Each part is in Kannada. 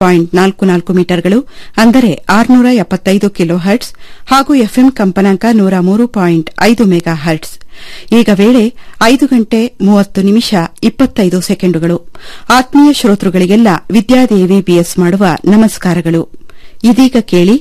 ಪಾಯಿಂಟ್ ನಾಲ್ಕು ನಾಲ್ಕು ಮೀಟರ್ಗಳು ಅಂದರೆ ಆರುನೂರ ಎಪ್ಪತ್ತೈದು ಕಿಲೋ ಹರ್ಟ್ಸ್ ಹಾಗೂ ಎಫ್ಎಂ ಕಂಪನಾಂಕ ನೂರ ಮೂರು ಪಾಯಿಂಟ್ ಐದು ಮೆಗಾ ಹರ್ಟ್ಸ್ ಈಗ ವೇಳೆ ಐದು ಗಂಟೆ ಮೂವತ್ತು ನಿಮಿಷ ಇಪ್ಪತ್ತೈದು ಸೆಕೆಂಡುಗಳು ಆತ್ಮೀಯ ಶ್ರೋತೃಗಳಿಗೆಲ್ಲ ವಿದ್ಯಾದೇವಿ ಬಿಎಸ್ ಮಾಡುವ ನಮಸ್ಕಾರಗಳು ಇದೀಗ ಕೇಳಿ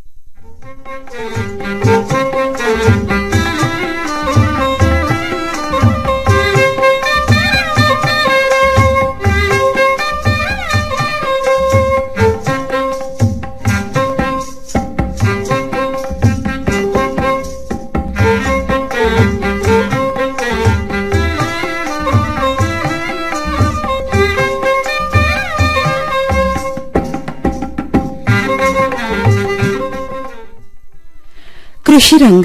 ಕೃಷಿ ರಂಗ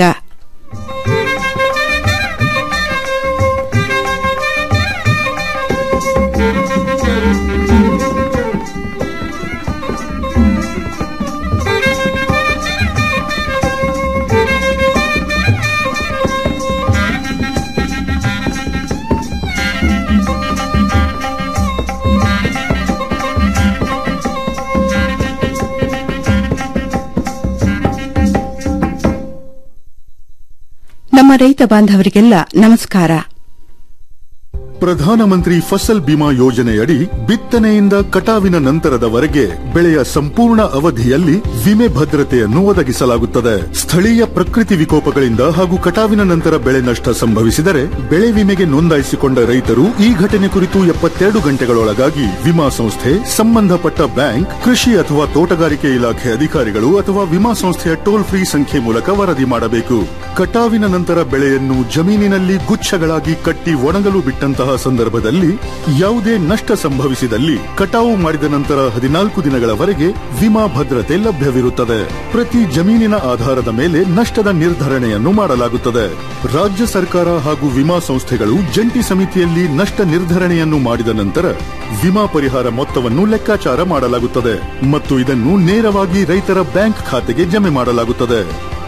ನಮ್ಮ ರೈತ ಬಾಂಧವರಿಗೆಲ್ಲ ನಮಸ್ಕಾರ ಪ್ರಧಾನಮಂತ್ರಿ ಫಸಲ್ ಬಿಮಾ ಯೋಜನೆಯಡಿ ಬಿತ್ತನೆಯಿಂದ ಕಟಾವಿನ ನಂತರದವರೆಗೆ ಬೆಳೆಯ ಸಂಪೂರ್ಣ ಅವಧಿಯಲ್ಲಿ ವಿಮೆ ಭದ್ರತೆಯನ್ನು ಒದಗಿಸಲಾಗುತ್ತದೆ ಸ್ಥಳೀಯ ಪ್ರಕೃತಿ ವಿಕೋಪಗಳಿಂದ ಹಾಗೂ ಕಟಾವಿನ ನಂತರ ಬೆಳೆ ನಷ್ಟ ಸಂಭವಿಸಿದರೆ ಬೆಳೆ ವಿಮೆಗೆ ನೋಂದಾಯಿಸಿಕೊಂಡ ರೈತರು ಈ ಘಟನೆ ಕುರಿತು ಎಪ್ಪತ್ತೆರಡು ಗಂಟೆಗಳೊಳಗಾಗಿ ವಿಮಾ ಸಂಸ್ಥೆ ಸಂಬಂಧಪಟ್ಟ ಬ್ಯಾಂಕ್ ಕೃಷಿ ಅಥವಾ ತೋಟಗಾರಿಕೆ ಇಲಾಖೆ ಅಧಿಕಾರಿಗಳು ಅಥವಾ ವಿಮಾ ಸಂಸ್ಥೆಯ ಟೋಲ್ ಫ್ರೀ ಸಂಖ್ಯೆ ಮೂಲಕ ವರದಿ ಮಾಡಬೇಕು ಕಟಾವಿನ ನಂತರ ಬೆಳೆಯನ್ನು ಜಮೀನಿನಲ್ಲಿ ಗುಚ್ಛಗಳಾಗಿ ಕಟ್ಟಿ ಒಣಗಲು ಬಿಟ್ಟಂತಹ ಸಂದರ್ಭದಲ್ಲಿ ಯಾವುದೇ ನಷ್ಟ ಸಂಭವಿಸಿದಲ್ಲಿ ಕಟಾವು ಮಾಡಿದ ನಂತರ ಹದಿನಾಲ್ಕು ದಿನಗಳವರೆಗೆ ವಿಮಾ ಭದ್ರತೆ ಲಭ್ಯವಿರುತ್ತದೆ ಪ್ರತಿ ಜಮೀನಿನ ಆಧಾರದ ಮೇಲೆ ನಷ್ಟದ ನಿರ್ಧರಣೆಯನ್ನು ಮಾಡಲಾಗುತ್ತದೆ ರಾಜ್ಯ ಸರ್ಕಾರ ಹಾಗೂ ವಿಮಾ ಸಂಸ್ಥೆಗಳು ಜಂಟಿ ಸಮಿತಿಯಲ್ಲಿ ನಷ್ಟ ನಿರ್ಧರಣೆಯನ್ನು ಮಾಡಿದ ನಂತರ ವಿಮಾ ಪರಿಹಾರ ಮೊತ್ತವನ್ನು ಲೆಕ್ಕಾಚಾರ ಮಾಡಲಾಗುತ್ತದೆ ಮತ್ತು ಇದನ್ನು ನೇರವಾಗಿ ರೈತರ ಬ್ಯಾಂಕ್ ಖಾತೆಗೆ ಜಮೆ ಮಾಡಲಾಗುತ್ತದೆ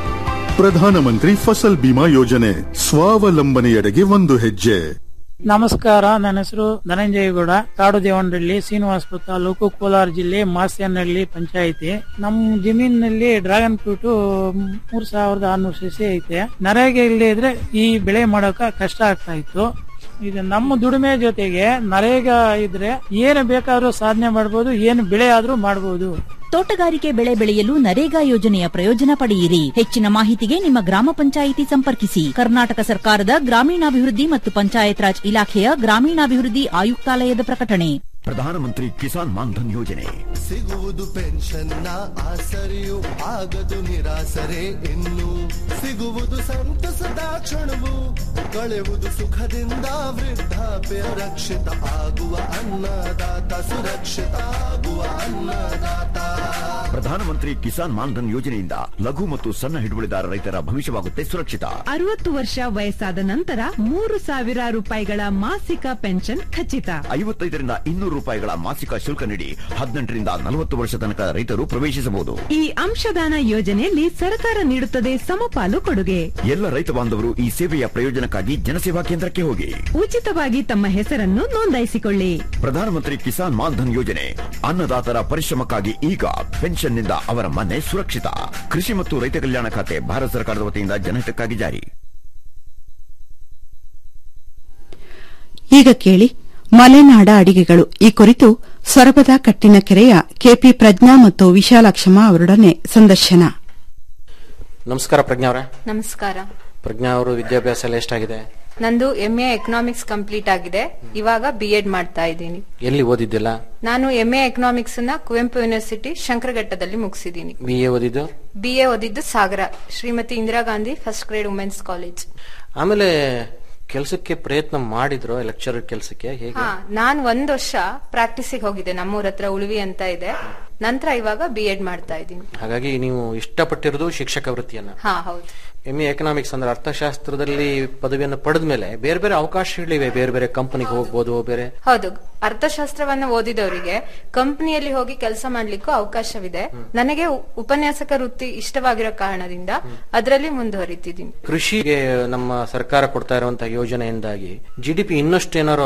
ಪ್ರಧಾನಮಂತ್ರಿ ಫಸಲ್ ಬಿಮಾ ಯೋಜನೆ ಸ್ವಾವಲಂಬನೆಯೆಡೆಗೆ ಒಂದು ಹೆಜ್ಜೆ ನಮಸ್ಕಾರ ನನ್ನ ಹೆಸರು ಧನಂಜಯಗೌಡ ಕಾಡು ದೇವನಹಳ್ಳಿ ಶ್ರೀನಿವಾಸಪುರ ತಾಲೂಕು ಕೋಲಾರ ಜಿಲ್ಲೆ ಮಾಸ್ಯನಹಳ್ಳಿ ಪಂಚಾಯಿತಿ ನಮ್ಮ ಜಮೀನಿನಲ್ಲಿ ಡ್ರ್ಯಾಗನ್ ಫ್ರೂಟ್ ಮೂರ್ ಸಾವಿರದ ಆರ್ನೂರು ಸಸಿ ಐತೆ ನರೇಗೆ ಇಲ್ಲದೆ ಇದ್ರೆ ಈ ಬೆಳೆ ಮಾಡೋಕ ಕಷ್ಟ ಆಗ್ತಾ ಇತ್ತು ಇದು ನಮ್ಮ ದುಡಿಮೆ ಜೊತೆಗೆ ನರೇಗಾ ಇದ್ರೆ ಏನು ಬೇಕಾದ್ರೂ ಸಾಧನೆ ಮಾಡಬಹುದು ಏನು ಬೆಳೆ ಆದ್ರೂ ಮಾಡಬಹುದು ತೋಟಗಾರಿಕೆ ಬೆಳೆ ಬೆಳೆಯಲು ನರೇಗಾ ಯೋಜನೆಯ ಪ್ರಯೋಜನ ಪಡೆಯಿರಿ ಹೆಚ್ಚಿನ ಮಾಹಿತಿಗೆ ನಿಮ್ಮ ಗ್ರಾಮ ಪಂಚಾಯಿತಿ ಸಂಪರ್ಕಿಸಿ ಕರ್ನಾಟಕ ಸರ್ಕಾರದ ಗ್ರಾಮೀಣಾಭಿವೃದ್ಧಿ ಮತ್ತು ಪಂಚಾಯತ್ ರಾಜ್ ಇಲಾಖೆಯ ಗ್ರಾಮೀಣಾಭಿವೃದ್ಧಿ ಆಯುಕ್ತಾಲಯದ ಪ್ರಕಟಣೆ ಪ್ರಧಾನಮಂತ್ರಿ ಕಿಸಾನ್ ಮಾನ್ಧನ್ ಯೋಜನೆ ಸಿಗುವುದು ಪೆನ್ಷನ್ನ ಆಸರೆಯು ಆಗದು ನಿರಾಸರೆ ಇನ್ನು ಸಿಗುವುದು ಸಂತಸದ ಕ್ಷಣವು ಕಳೆಯುವುದು ಸುಖದಿಂದ ವೃದ್ಧಾಪ್ಯ ರಕ್ಷಿತ ಆಗುವ ಅನ್ನದಾತ ಸುರಕ್ಷಿತ ಆಗುವ ಅನ್ನದಾತ ಪ್ರಧಾನಮಂತ್ರಿ ಕಿಸಾನ್ ಮಾನ್ಧನ್ ಯೋಜನೆಯಿಂದ ಲಘು ಮತ್ತು ಸಣ್ಣ ಹಿಡುವಳಿದಾರ ರೈತರ ಭವಿಷ್ಯವಾಗುತ್ತೆ ಸುರಕ್ಷಿತ ಅರವತ್ತು ವರ್ಷ ವಯಸ್ಸಾದ ನಂತರ ಮೂರು ಸಾವಿರ ರೂಪಾಯಿಗಳ ಮಾಸಿಕ ಪೆನ್ಷನ್ ಖಚಿತ ಐವತ್ತೈದರಿಂದ ಇನ್ನೂರು ರೂಪಾಯಿಗಳ ಮಾಸಿಕ ಶುಲ್ಕ ನೀಡಿ ಹದಿನೆಂಟರಿಂದ ನಲವತ್ತು ವರ್ಷ ತನಕ ರೈತರು ಪ್ರವೇಶಿಸಬಹುದು ಈ ಅಂಶದಾನ ಯೋಜನೆಯಲ್ಲಿ ಸರ್ಕಾರ ನೀಡುತ್ತದೆ ಸಮಪಾಲು ಕೊಡುಗೆ ಎಲ್ಲ ರೈತ ಬಾಂಧವರು ಈ ಸೇವೆಯ ಪ್ರಯೋಜನಕ್ಕಾಗಿ ಜನಸೇವಾ ಕೇಂದ್ರಕ್ಕೆ ಹೋಗಿ ಉಚಿತವಾಗಿ ತಮ್ಮ ಹೆಸರನ್ನು ನೋಂದಾಯಿಸಿಕೊಳ್ಳಿ ಪ್ರಧಾನಮಂತ್ರಿ ಕಿಸಾನ್ ಮಾನ್ಧನ್ ಯೋಜನೆ ಅನ್ನದಾತರ ಪರಿಶ್ರಮಕ್ಕಾಗಿ ಈಗ ಪೆನ್ಷನ್ನಿಂದ ಅವರ ಮನೆ ಸುರಕ್ಷಿತ ಕೃಷಿ ಮತ್ತು ರೈತ ಕಲ್ಯಾಣ ಖಾತೆ ಭಾರತ ಸರ್ಕಾರದ ವತಿಯಿಂದ ಜನಹಿತಕ್ಕಾಗಿ ಜಾರಿ ಈಗ ಕೇಳಿ ಮಲೆನಾಡ ಅಡಿಗೆಗಳು ಈ ಕುರಿತು ಸೊರಬದ ಕಟ್ಟಿನ ಕೆರೆಯ ಕೆಪಿ ಪ್ರಜ್ಞಾ ಮತ್ತು ವಿಶಾಲಾಕ್ಷಮ್ಮ ಅವರೊಡನೆ ಸಂದರ್ಶನ ನಮಸ್ಕಾರ ಪ್ರಜ್ಞಾ ಅವರೇ ನಮಸ್ಕಾರ ಪ್ರಜ್ಞಾ ಅವರು ವಿದ್ಯಾಭ್ಯಾಸ ಎಲ್ಲ ಎಷ್ಟಾಗಿದೆ ನಂದು ಎಂ ಎ ಎಕನಾಮಿಕ್ಸ್ ಕಂಪ್ಲೀಟ್ ಆಗಿದೆ ಇವಾಗ ಬಿ ಎಡ್ ಮಾಡ್ತಾ ಇದ್ದೀನಿ ಎಲ್ಲಿ ಓದಿದ್ದಿಲ್ಲ ನಾನು ಎಂ ಎ ಎಕನಾಮಿಕ್ಸ್ ನ ಕುವೆಂಪು ಯೂನಿವರ್ಸಿಟಿ ಶಂಕರಘಟ್ಟದಲ್ಲಿ ಮುಗಿಸಿದ್ದೀನಿ ಬಿ ಎ ಓದಿದ್ದು ಬಿ ಎ ಓದಿದ್ದು Sagara Shrimati Indira Gandhi first grade women's college ಆಮೇಲೆ ಕೆಲಸಕ್ಕೆ ಪ್ರಯತ್ನ ಮಾಡಿದ್ರು ಲೆಕ್ಚರರ್ ಕೆಲಸಕ್ಕೆ ಹೇಗೆ ಹಾ ನಾನ್ ಒಂದ್ ವರ್ಷ ಪ್ರಾಕ್ಟೀಸಿಗೆ ಹೋಗಿದ್ದೆ ನಮ್ಮೂರ ಹತ್ರ ಉಳುವಿ ಅಂತ ಇದೆ ನಂತರ ಇವಾಗ ಬಿ ಎಡ್ ಮಾಡ್ತಾ ಇದ್ದೀನಿ ಹಾಗಾಗಿ ನೀವು ಇಷ್ಟಪಟ್ಟಿರೋದು ಶಿಕ್ಷಕ ವೃತ್ತಿಯನ್ನ ಹಾ ಹೌದು ಎಂ ಎ ಎಕನಾಮಿಕ್ಸ್ ಅಂದ್ರೆ ಅರ್ಥಶಾಸ್ತ್ರದಲ್ಲಿ ಪದವಿಯನ್ನು ಪಡೆದ ಮೇಲೆ ಬೇರೆ ಬೇರೆ ಅವಕಾಶಗಳಿವೆ ಬೇರೆ ಬೇರೆ ಕಂಪನಿಗೆ ಹೋಗ್ಬೋದು ಬೇರೆ ಹೌದು ಅರ್ಥಶಾಸ್ತ್ರವನ್ನ ಓದಿದವರಿಗೆ ಕಂಪನಿಯಲ್ಲಿ ಹೋಗಿ ಕೆಲಸ ಮಾಡ್ಲಿಕ್ಕೂ ಅವಕಾಶವಿದೆ ನನಗೆ ಉ- ಉಪನ್ಯಾಸಕ ವೃತ್ತಿ ಇಷ್ಟವಾಗಿರೋ ಕಾರಣದಿಂದ ಅದರಲ್ಲಿ ಮುಂದುವರಿತಿದ್ದೀನಿ ಕೃಷಿಗೆ ನಮ್ಮ ಸರ್ಕಾರ ಕೊಡ್ತಾ ಇರುವಂತಹ ಯೋಜನೆಯಿಂದಾಗಿ ಜಿ ಡಿ ಪಿ ಇನ್ನಷ್ಟು ಏನಾರೋ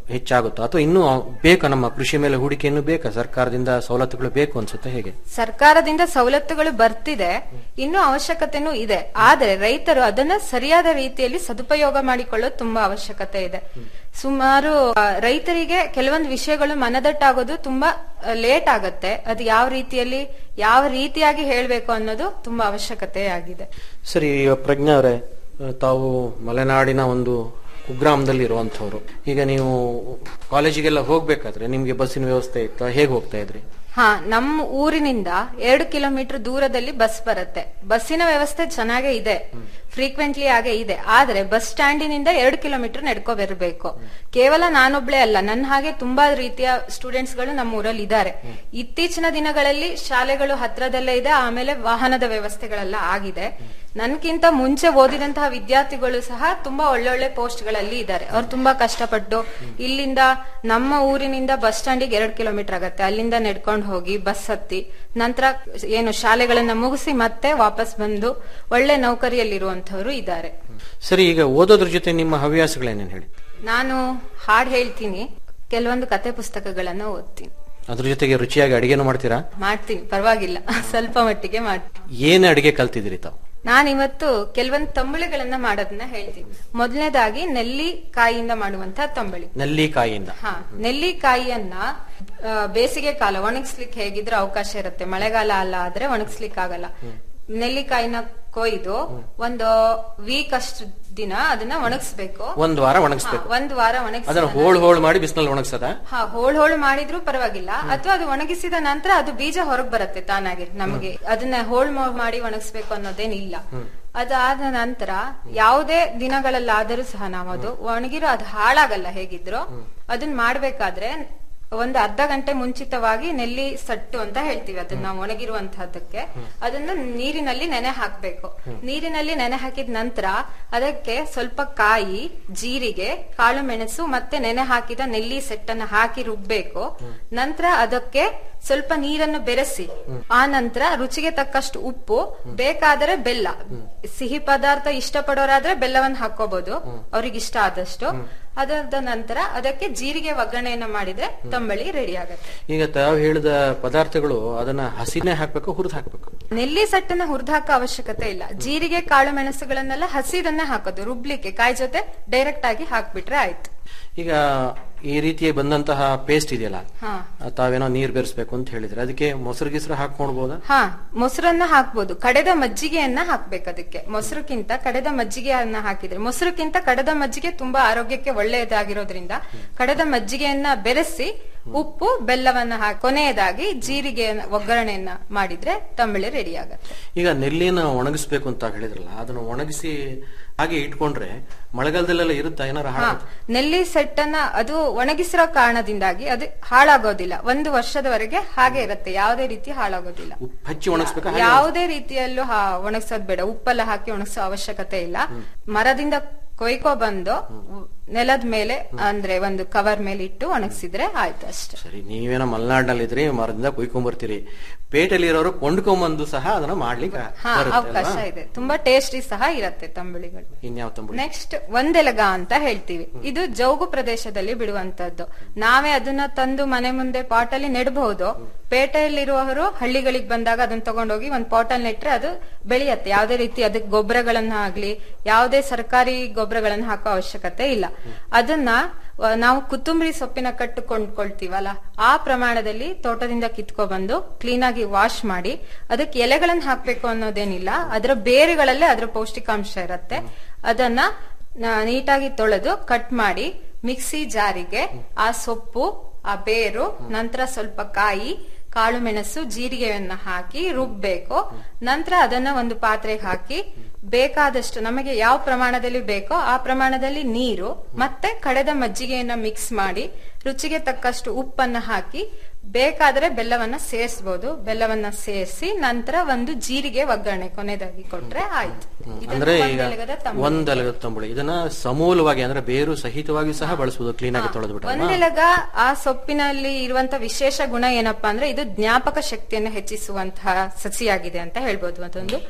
ಹೆಚ್ಚಾಗುತ್ತಾ ಅಥವಾ ಇನ್ನೂ ಬೇಕಾ ನಮ್ಮ ಕೃಷಿ ಮೇಲೆ ಹೂಡಿಕೆ ಇನ್ನೂ ಬೇಕಾ ಸರ್ಕಾರದಿಂದ ಸವಲತ್ತುಗಳು ಬೇಕು ಅನ್ಸುತ್ತೆ ಹೇಗೆ ಸರ್ಕಾರದಿಂದ ಸವಲತ್ತುಗಳು ಬರ್ತಿದೆ ಇನ್ನೂ ಅವಶ್ಯಕತೆನೂ ಇದೆ ಆದ್ರೆ ರೈತರು ಅದನ್ನ ಸರಿಯಾದ ರೀತಿಯಲ್ಲಿ ಸದುಪಯೋಗ ಮಾಡಿಕೊಳ್ಳೋದು ತುಂಬಾ ಅವಶ್ಯಕತೆ ಇದೆ ಸುಮಾರು ಆ, ರೈತರಿಗೆ ಕೆಲವೊಂದು ವಿಷಯಗಳು ಮನದಟ್ಟಾಗೋದು ತುಂಬಾ ಲೇಟ್ ಆಗತ್ತೆ ಅದು ಯಾವ ರೀತಿಯಲ್ಲಿ ಯಾವ ರೀತಿಯಾಗಿ ಹೇಳ್ಬೇಕು ಅನ್ನೋದು ತುಂಬಾ ಅವಶ್ಯಕತೆ ಆಗಿದೆ ಸರಿ ಪ್ರಜ್ಞಾ ಅವರೇ ತಾವು ಮಲೆನಾಡಿನ ಒಂದು ಕುಗ್ರಾಮದಲ್ಲಿ ಇರುವಂತವ್ರು ಈಗ ನೀವು ಕಾಲೇಜಿಗೆಲ್ಲ ಹೋಗ್ಬೇಕಾದ್ರೆ ನಿಮ್ಗೆ ಬಸ್ಸಿನ ವ್ಯವಸ್ಥೆ ಇತ್ತ ಹೇಗೆ ಹೋಗ್ತಾ ಇದ್ರಿ ಹಾ ನಮ್ಮ ಊರಿನಿಂದ ಎರಡು ಕಿಲೋಮೀಟರ್ ದೂರದಲ್ಲಿ ಬಸ್ ಬರುತ್ತೆ ಬಸ್ಸಿನ ವ್ಯವಸ್ಥೆ ಚೆನ್ನಾಗೇ ಇದೆ ಫ್ರೀಕ್ವೆಂಟ್ಲಿ ಆಗೇ ಇದೆ ಆದ್ರೆ ಬಸ್ ಸ್ಟ್ಯಾಂಡಿನಿಂದ ಎರಡು ಕಿಲೋಮೀಟರ್ ನಡ್ಕೊ ಬರಬೇಕು ಕೇವಲ ನಾನೊಬ್ಳೆ ಅಲ್ಲ ನನ್ನ ಹಾಗೆ ತುಂಬಾ ರೀತಿಯ ಸ್ಟೂಡೆಂಟ್ಸ್ ಗಳು ನಮ್ಮ ಊರಲ್ಲಿ ಇದ್ದಾರೆ ಇತ್ತೀಚಿನ ದಿನಗಳಲ್ಲಿ ಶಾಲೆಗಳು ಹತ್ರದಲ್ಲೇ ಇದೆ ಆಮೇಲೆ ವಾಹನದ ವ್ಯವಸ್ಥೆಗಳೆಲ್ಲ ಆಗಿದೆ ನನ್ಕಿಂತ ಮುಂಚೆ ಓದಿದಂತಹ ವಿದ್ಯಾರ್ಥಿಗಳು ಸಹ ತುಂಬಾ ಒಳ್ಳೊಳ್ಳೆ ಪೋಸ್ಟ್ ಗಳಲ್ಲಿ ಇದ್ದಾರೆ ಅವ್ರು ತುಂಬಾ ಕಷ್ಟಪಟ್ಟು ಇಲ್ಲಿಂದ ನಮ್ಮ ಊರಿನಿಂದ ಬಸ್ ಸ್ಟ್ಯಾಂಡಿಗೆ ಎರಡು ಕಿಲೋಮೀಟರ್ ಆಗತ್ತೆ ಅಲ್ಲಿಂದ ನಡ್ಕೊಂಡು ಹೋಗಿ ಬಸ್ ಹತ್ತಿ ನಂತರ ಏನು ಶಾಲೆಗಳನ್ನ ಮುಗಿಸಿ ಮತ್ತೆ ವಾಪಸ್ ಬಂದು ಒಳ್ಳೆ ನೌಕರಿಯಲ್ಲಿರುವಂತವ್ರು ಇದ್ದಾರೆ ಸರಿ ಈಗ ಓದೋದ್ರ ಜೊತೆ ನಿಮ್ಮ ಹವ್ಯಾಸಗಳೇನೇನು ಹೇಳಿ ನಾನು ಹಾಡ್ ಹೇಳ್ತೀನಿ ಕೆಲವೊಂದು ಕತೆ ಪುಸ್ತಕಗಳನ್ನ ಓದ್ತೀನಿ ಅದ್ರ ಜೊತೆಗೆ ರುಚಿಯಾಗಿ ಅಡಿಗೆನೂ ಮಾಡ್ತೀರಾ ಮಾಡ್ತೀನಿ ಪರವಾಗಿಲ್ಲ ಸ್ವಲ್ಪ ಮಟ್ಟಿಗೆ ಮಾಡ್ತೀನಿ ಏನ್ ಅಡಿಗೆ ಕಲ್ತಿದ್ದೀರಿ ತಾವು ನಾನಿವತ್ತು ಕೆಲವೊಂದು ತಂಬುಳಿಗಳನ್ನ ಮಾಡೋದನ್ನ ಹೇಳ್ತೀನಿ ಮೊದಲನೇದಾಗಿ ನೆಲ್ಲಿಕಾಯಿಯಿಂದ ಮಾಡುವಂತಹ ತಂಬಳಿ ನೆಲ್ಲಿಕಾಯಿಯಿಂದ ಹಾ ನೆಲ್ಲಿಕಾಯಿಯನ್ನ ಆ, ಬೇಸಿಗೆ ಕಾಲ ಒಣಗಿಸ್ಲಿಕ್ಕೆ ಹೇಗಿದ್ರೆ ಅವಕಾಶ ಇರುತ್ತೆ ಮಳೆಗಾಲ ಅಲ್ಲ ಆದ್ರೆ ಒಣಗಿಸ್ಲಿಕ್ಕೆ ಆಗಲ್ಲ ನೆಲ್ಲಿಕಾಯಿನ ಕೊಯ್ದು ಒಂದು ವೀಕ್ ಅಷ್ಟು ದಿನ ಅದನ್ನ ಒಣಗಿಸ್ಬೇಕು ಒಂದ್ ವಾರ ಒಣಗಿಸ್ಬೇಕು ಹಾ, ಒಂದ್ ವಾರ ಒಣಗಿಸ್ ಅದನ್ನ ಹೋಳ್ ಹೋಳ್ ಮಾಡಿ ಬಿಸಿನಲ್ಲಿ ಒಣಗ್ಸದ ಹಾ ಹೋಳ್ ಹೋಳು ಮಾಡಿದ್ರು ಪರವಾಗಿಲ್ಲ ಅಥವಾ ಅದು ಒಣಗಿಸಿದ ನಂತರ ಅದು ಬೀಜ ಹೊರಗ್ ಬರುತ್ತೆ ತಾನಾಗಿ ನಮಗೆ ಅದನ್ನ ಹೋಳ್ ಮೋ- ಮಾಡಿ ಒಣಗಿಸ್ಬೇಕು ಅನ್ನೋದೇನಿಲ್ಲ ಅದಾದ ನಂತರ ಯಾವುದೇ ದಿನಗಳಲ್ಲಾದರೂ ಸಹ ನಾವು ಅದು ಒಣಗಿರೋ ಅದು ಹಾಳಾಗಲ್ಲ ಹೇಗಿದ್ರು ಅದನ್ನ ಮಾಡ್ಬೇಕಾದ್ರೆ ಒಂದು ಅರ್ಧ ಗಂಟೆ ಮುಂಚಿತವಾಗಿ ನೆಲ್ಲಿ ಸಟ್ಟು ಅಂತ ಹೇಳ್ತೀವಿ ಅದನ್ನ ನಾವು ಒಣಗಿರುವಂತಹದ್ದಕ್ಕೆ ಅದನ್ನು ನೀರಿನಲ್ಲಿ ನೆನೆ ಹಾಕ್ಬೇಕು ನೀರಿನಲ್ಲಿ ನೆನೆ ಹಾಕಿದ ನಂತರ ಅದಕ್ಕೆ ಸ್ವಲ್ಪ ಕಾಯಿ ಜೀರಿಗೆ ಕಾಳು ಮೆಣಸು ಮತ್ತೆ ನೆನೆ ಹಾಕಿದ ನೆಲ್ಲಿ ಸೆಟ್ಟನ್ನ ಹಾಕಿ ರುಬ್ಬೇಕು ನಂತರ ಅದಕ್ಕೆ ಸ್ವಲ್ಪ ನೀರನ್ನು ಬೆರೆಸಿ ಆ ನಂತರ ರುಚಿಗೆ ತಕ್ಕಷ್ಟು ಉಪ್ಪು ಬೇಕಾದರೆ ಬೆಲ್ಲ ಸಿಹಿ ಪದಾರ್ಥ ಇಷ್ಟಪಡೋರಾದ್ರೆ ಬೆಲ್ಲವನ್ನು ಹಾಕೋಬಹುದು ಅವ್ರಿಗೆ ಇಷ್ಟ ಆದಷ್ಟು ಅದಾದ ನಂತರ ಅದಕ್ಕೆ ಜೀರಿಗೆ ಒಗ್ಗರಣೆಯನ್ನ ಮಾಡಿದ್ರೆ ತಂಬಳಿ ರೆಡಿ ಆಗುತ್ತೆ ಈಗ ತಾವು ಹೇಳಿದ ಪದಾರ್ಥಗಳು ಅದನ್ನ ಹಸಿನೇ ಹಾಕ್ಬೇಕು ಹುರಿದು ಹಾಕ್ಬೇಕು ನೆಲ್ಲಿ ಸಟ್ಟನ್ನ ಹುರಿದು ಹಾಕೋ ಅವಶ್ಯಕತೆ ಇಲ್ಲ ಜೀರಿಗೆ ಕಾಳು ಮೆಣಸುಗಳನ್ನೆಲ್ಲ ಹಸಿದನ್ನೇ ಹಾಕೋದು ರುಬ್ಲಿಕ್ಕೆ ಕಾಯಿ ಜೊತೆ ಡೈರೆಕ್ಟ್ ಆಗಿ ಹಾಕ್ಬಿಟ್ರೆ ಆಯ್ತು ಈಗ ಈ ರೀತಿ ಬಂದಂತಹ ಪೇಸ್ಟ್ ಇದೆಯಲ್ಲ ಹಾ ಆ, ತಾವೇನೋ ನೀರ್ ಬೆರೆಸ್ಬೇಕು ಅಂತ ಹೇಳಿದ್ರೆ ಅದಕ್ಕೆ ಮೊಸರು ಗಿಸ್ರು ಹಾಕ್ಕೊಳ್ಬಹುದಾ ಹಾ ಮೊಸರನ್ನ ಹಾಕ್ಬೋದು ಕಡೆದ ಮಜ್ಜಿಗೆಯನ್ನ ಹಾಕ್ಬೇಕು ಅದಕ್ಕೆ ಮೊಸರುಕ್ಕಿಂತ ಕಡೆದ ಮಜ್ಜಿಗೆಯನ್ನ ಹಾಕಿದ್ರೆ ಮೊಸರುಕ್ಕಿಂತ ಕಡೆದ ಮಜ್ಜಿಗೆ ತುಂಬಾ ಆರೋಗ್ಯಕ್ಕೆ ಒಳ್ಳೆಯದಾಗಿರೋದ್ರಿಂದ ಕಡೆದ ಮಜ್ಜಿಗೆಯನ್ನ ಬೆರೆಸಿ ಉಪ್ಪು ಬೆಲ್ಲವನ್ನ ಹಾಕಿ ಕೊನೆಯದಾಗಿ ಜೀರಿಗೆ ಒಗ್ಗರಣೆಯನ್ನ ಮಾಡಿದ್ರೆ ತಂಬಳಿ ರೆಡಿ ಆಗತ್ತೆ ಈಗ ನೆಲ್ಲಿನ ಒಣಗಿಸ್ಬೇಕು ಅಂತ ಹೇಳಿದ್ರಲ್ಲ ಅದನ್ನ ಒಣಗಿಸಿ ಹಾಗೆ ಇಟ್ಕೊಂಡ್ರೆ ಮಳೆಗಾಲದಲ್ಲೆಲ್ಲ ಇರುತ್ತಾ ಏನಾರ ಹಾ ಹಾಳು ನೆಲ್ಲಿ ಸೆಟ್ಟನ್ನ ಅದು ಒಣಗಿಸಿರೋ ಕಾರಣದಿಂದಾಗಿ ಅದು ಹಾಳಾಗೋದಿಲ್ಲ ಒಂದು ವರ್ಷದವರೆಗೆ ಹಾಗೆ ಇರುತ್ತೆ ಯಾವುದೇ ರೀತಿ ಹಾಳಾಗೋದಿಲ್ಲ ಹಚ್ಚಿ ಒಣಗಿಸ್ಬೇಕಾ ಹಾಗೆ ಯಾವುದೇ ರೀತಿಯಲ್ಲೂ ಹಾ- ಒಣಗ್ಸೋದ್ ಬೇಡ ಉಪ್ಪೆಲ್ಲ ಹಾಕಿ ಒಣಗಿಸೋ ಅವಶ್ಯಕತೆ ಇಲ್ಲ ಮರದಿಂದ ಕೊಯ್ಕೊ ಬಂದು ನೆಲದ ಮೇಲೆ ಅಂದ್ರೆ ಒಂದು ಕವರ್ ಮೇಲೆ ಇಟ್ಟು ಒಣಗಿಸಿದ್ರೆ ಆಯ್ತು ಅಷ್ಟೇ ಸರಿ ನೀವೇನೋ ಮಲೆನಾಡಿನಲ್ಲಿ ಇದ್ರಿ ಮರದಿಂದ ಕುಯ್ಕೊಂಬರ್ತೀರಿ ಪೇಟೆಯಲ್ಲಿ ಇರೋರು ಕೊಂಡ್ಕೊಂಬಂದು ಸಹ ಅದನ್ನ ಮಾಡ್ಲಿಕ್ಕೆ ಹಾ ಬರುತ್ತೆ ಅವಕಾಶ ಅಲ್ವಾ? ಇದೆ ತುಂಬಾ ಟೇಸ್ಟಿ ಸಹ ಇರತ್ತೆ ತಂಬುಳಿಗಳು ಇನ್ಯಾವ ತಂಬುಳಿ ನೆಕ್ಸ್ಟ್ ಒಂದೆಲಗ ಅಂತ ಹೇಳ್ತೀವಿ ಇದು ಜೌಗು ಪ್ರದೇಶದಲ್ಲಿ ಬಿಡುವಂತದ್ದು ನಾವೇ ಅದನ್ನ ತಂದು ಮನೆ ಮುಂದೆ ಪಾಟ್ ಅಲ್ಲಿ ನೆಡಬಹುದು ಪೇಟೆಯಲ್ಲಿರುವವರು ಹಳ್ಳಿಗಳಿಗೆ ಬಂದಾಗ ಅದನ್ನ ತಗೊಂಡೋಗಿ ಒಂದ್ ಪಾಟ್ ಅಲ್ಲಿ ನೆಟ್ರೆ ಅದು ಬೆಳೆಯತ್ತೆ ಯಾವುದೇ ರೀತಿ ಅದಕ್ಕೆ ಗೊಬ್ಬರಗಳನ್ನ ಆಗ್ಲಿ ಯಾವುದೇ ಸರ್ಕಾರಿ ಗೊಬ್ಬರಗಳನ್ನ ಹಾಕೋ ಅವಶ್ಯಕತೆ ಇಲ್ಲ ಅದನ್ನ ಆ, ನಾವು ಕೊತ್ತಂಬರಿ ಸೊಪ್ಪಿನ ಕಟ್ಟು ಕೊಂಡ್ಕೊಳ್ತೀವಲ್ಲ ಆ ಪ್ರಮಾಣದಲ್ಲಿ ತೋಟದಿಂದ ಕಿತ್ಕೊ ಬಂದು ಕ್ಲೀನ್ ಆಗಿ ವಾಶ್ ಮಾಡಿ ಅದಕ್ಕೆ ಎಲೆಗಳನ್ನ ಹಾಕ್ಬೇಕು ಅನ್ನೋದೇನಿಲ್ಲ ಅದರ ಬೇರುಗಳಲ್ಲೇ ಅದರ ಪೌಷ್ಟಿಕಾಂಶ ಇರತ್ತೆ ಅದನ್ನ ನ- ನೀಟಾಗಿ ತೊಳೆದು ಕಟ್ ಮಾಡಿ ಮಿಕ್ಸಿ ಜಾರಿಗೆ ಆ ಸೊಪ್ಪು ಆ ಬೇರು ನಂತರ ಸ್ವಲ್ಪ ಕಾಯಿ ಕಾಳು ಮೆಣಸು ಜೀರಿಗೆಯನ್ನ ಹಾಕಿ ರುಬ್ಬೇಕು ನಂತರ ಅದನ್ನ ಒಂದು ಪಾತ್ರೆಗೆ ಹಾಕಿ ಬೇಕಾದಷ್ಟು ನಮಗೆ ಯಾವ ಪ್ರಮಾಣದಲ್ಲಿ ಬೇಕೋ ಆ ಪ್ರಮಾಣದಲ್ಲಿ ನೀರು ಮತ್ತೆ ಕಡೆದ ಮಜ್ಜಿಗೆಯನ್ನ ಮಿಕ್ಸ್ ಮಾಡಿ ರುಚಿಗೆ ತಕ್ಕಷ್ಟು ಉಪ್ಪನ್ನ ಹಾಕಿ ಬೇಕಾದರೆ ಬೆಲ್ಲವನ್ನ ಸೇರಿಸಬಹುದು ಬೆಲ್ಲವನ್ನ ಸೇರಿಸಿ ನಂತರ ಒಂದು ಜೀರಿಗೆ ಒಗ್ಗರಣೆ ಕೊನೆದಾಗಿ ಕೊಟ್ರೆ ಆಯ್ತು ಇದನ್ನ ಅಂದ್ರೆ ಈಗ ಒಂದೆಲಗದ ತಂಬುಳಿ. ಒಂದೆಲಗದ ತಂಬುಳಿ ಇದನ್ನ ಸಮೂಲವಾಗಿ ಅಂದ್ರೆ ಬೇರು ಸಹಿತವಾಗಿ ಸಹ ಬಳಸಬಹುದು ಕ್ಲೀನ್ ಆಗಿ ತೊಳೆದು ಬಿಟ್ರೆ ಒಂದೆಲಗ ಆ ಸೊಪ್ಪಿನಲ್ಲಿ ಇರುವಂತ ವಿಶೇಷ ಗುಣ ಏನಪ್ಪಾ ಅಂದ್ರೆ ಇದು ಜ್ಞಾಪಕ ಶಕ್ತಿಯನ್ನು ಹೆಚ್ಚಿಸುವಂತಹ ಸಸಿಯಾಗಿದೆ ಅಂತ ಹೇಳ್ಬೋದು ಅದೊಂದು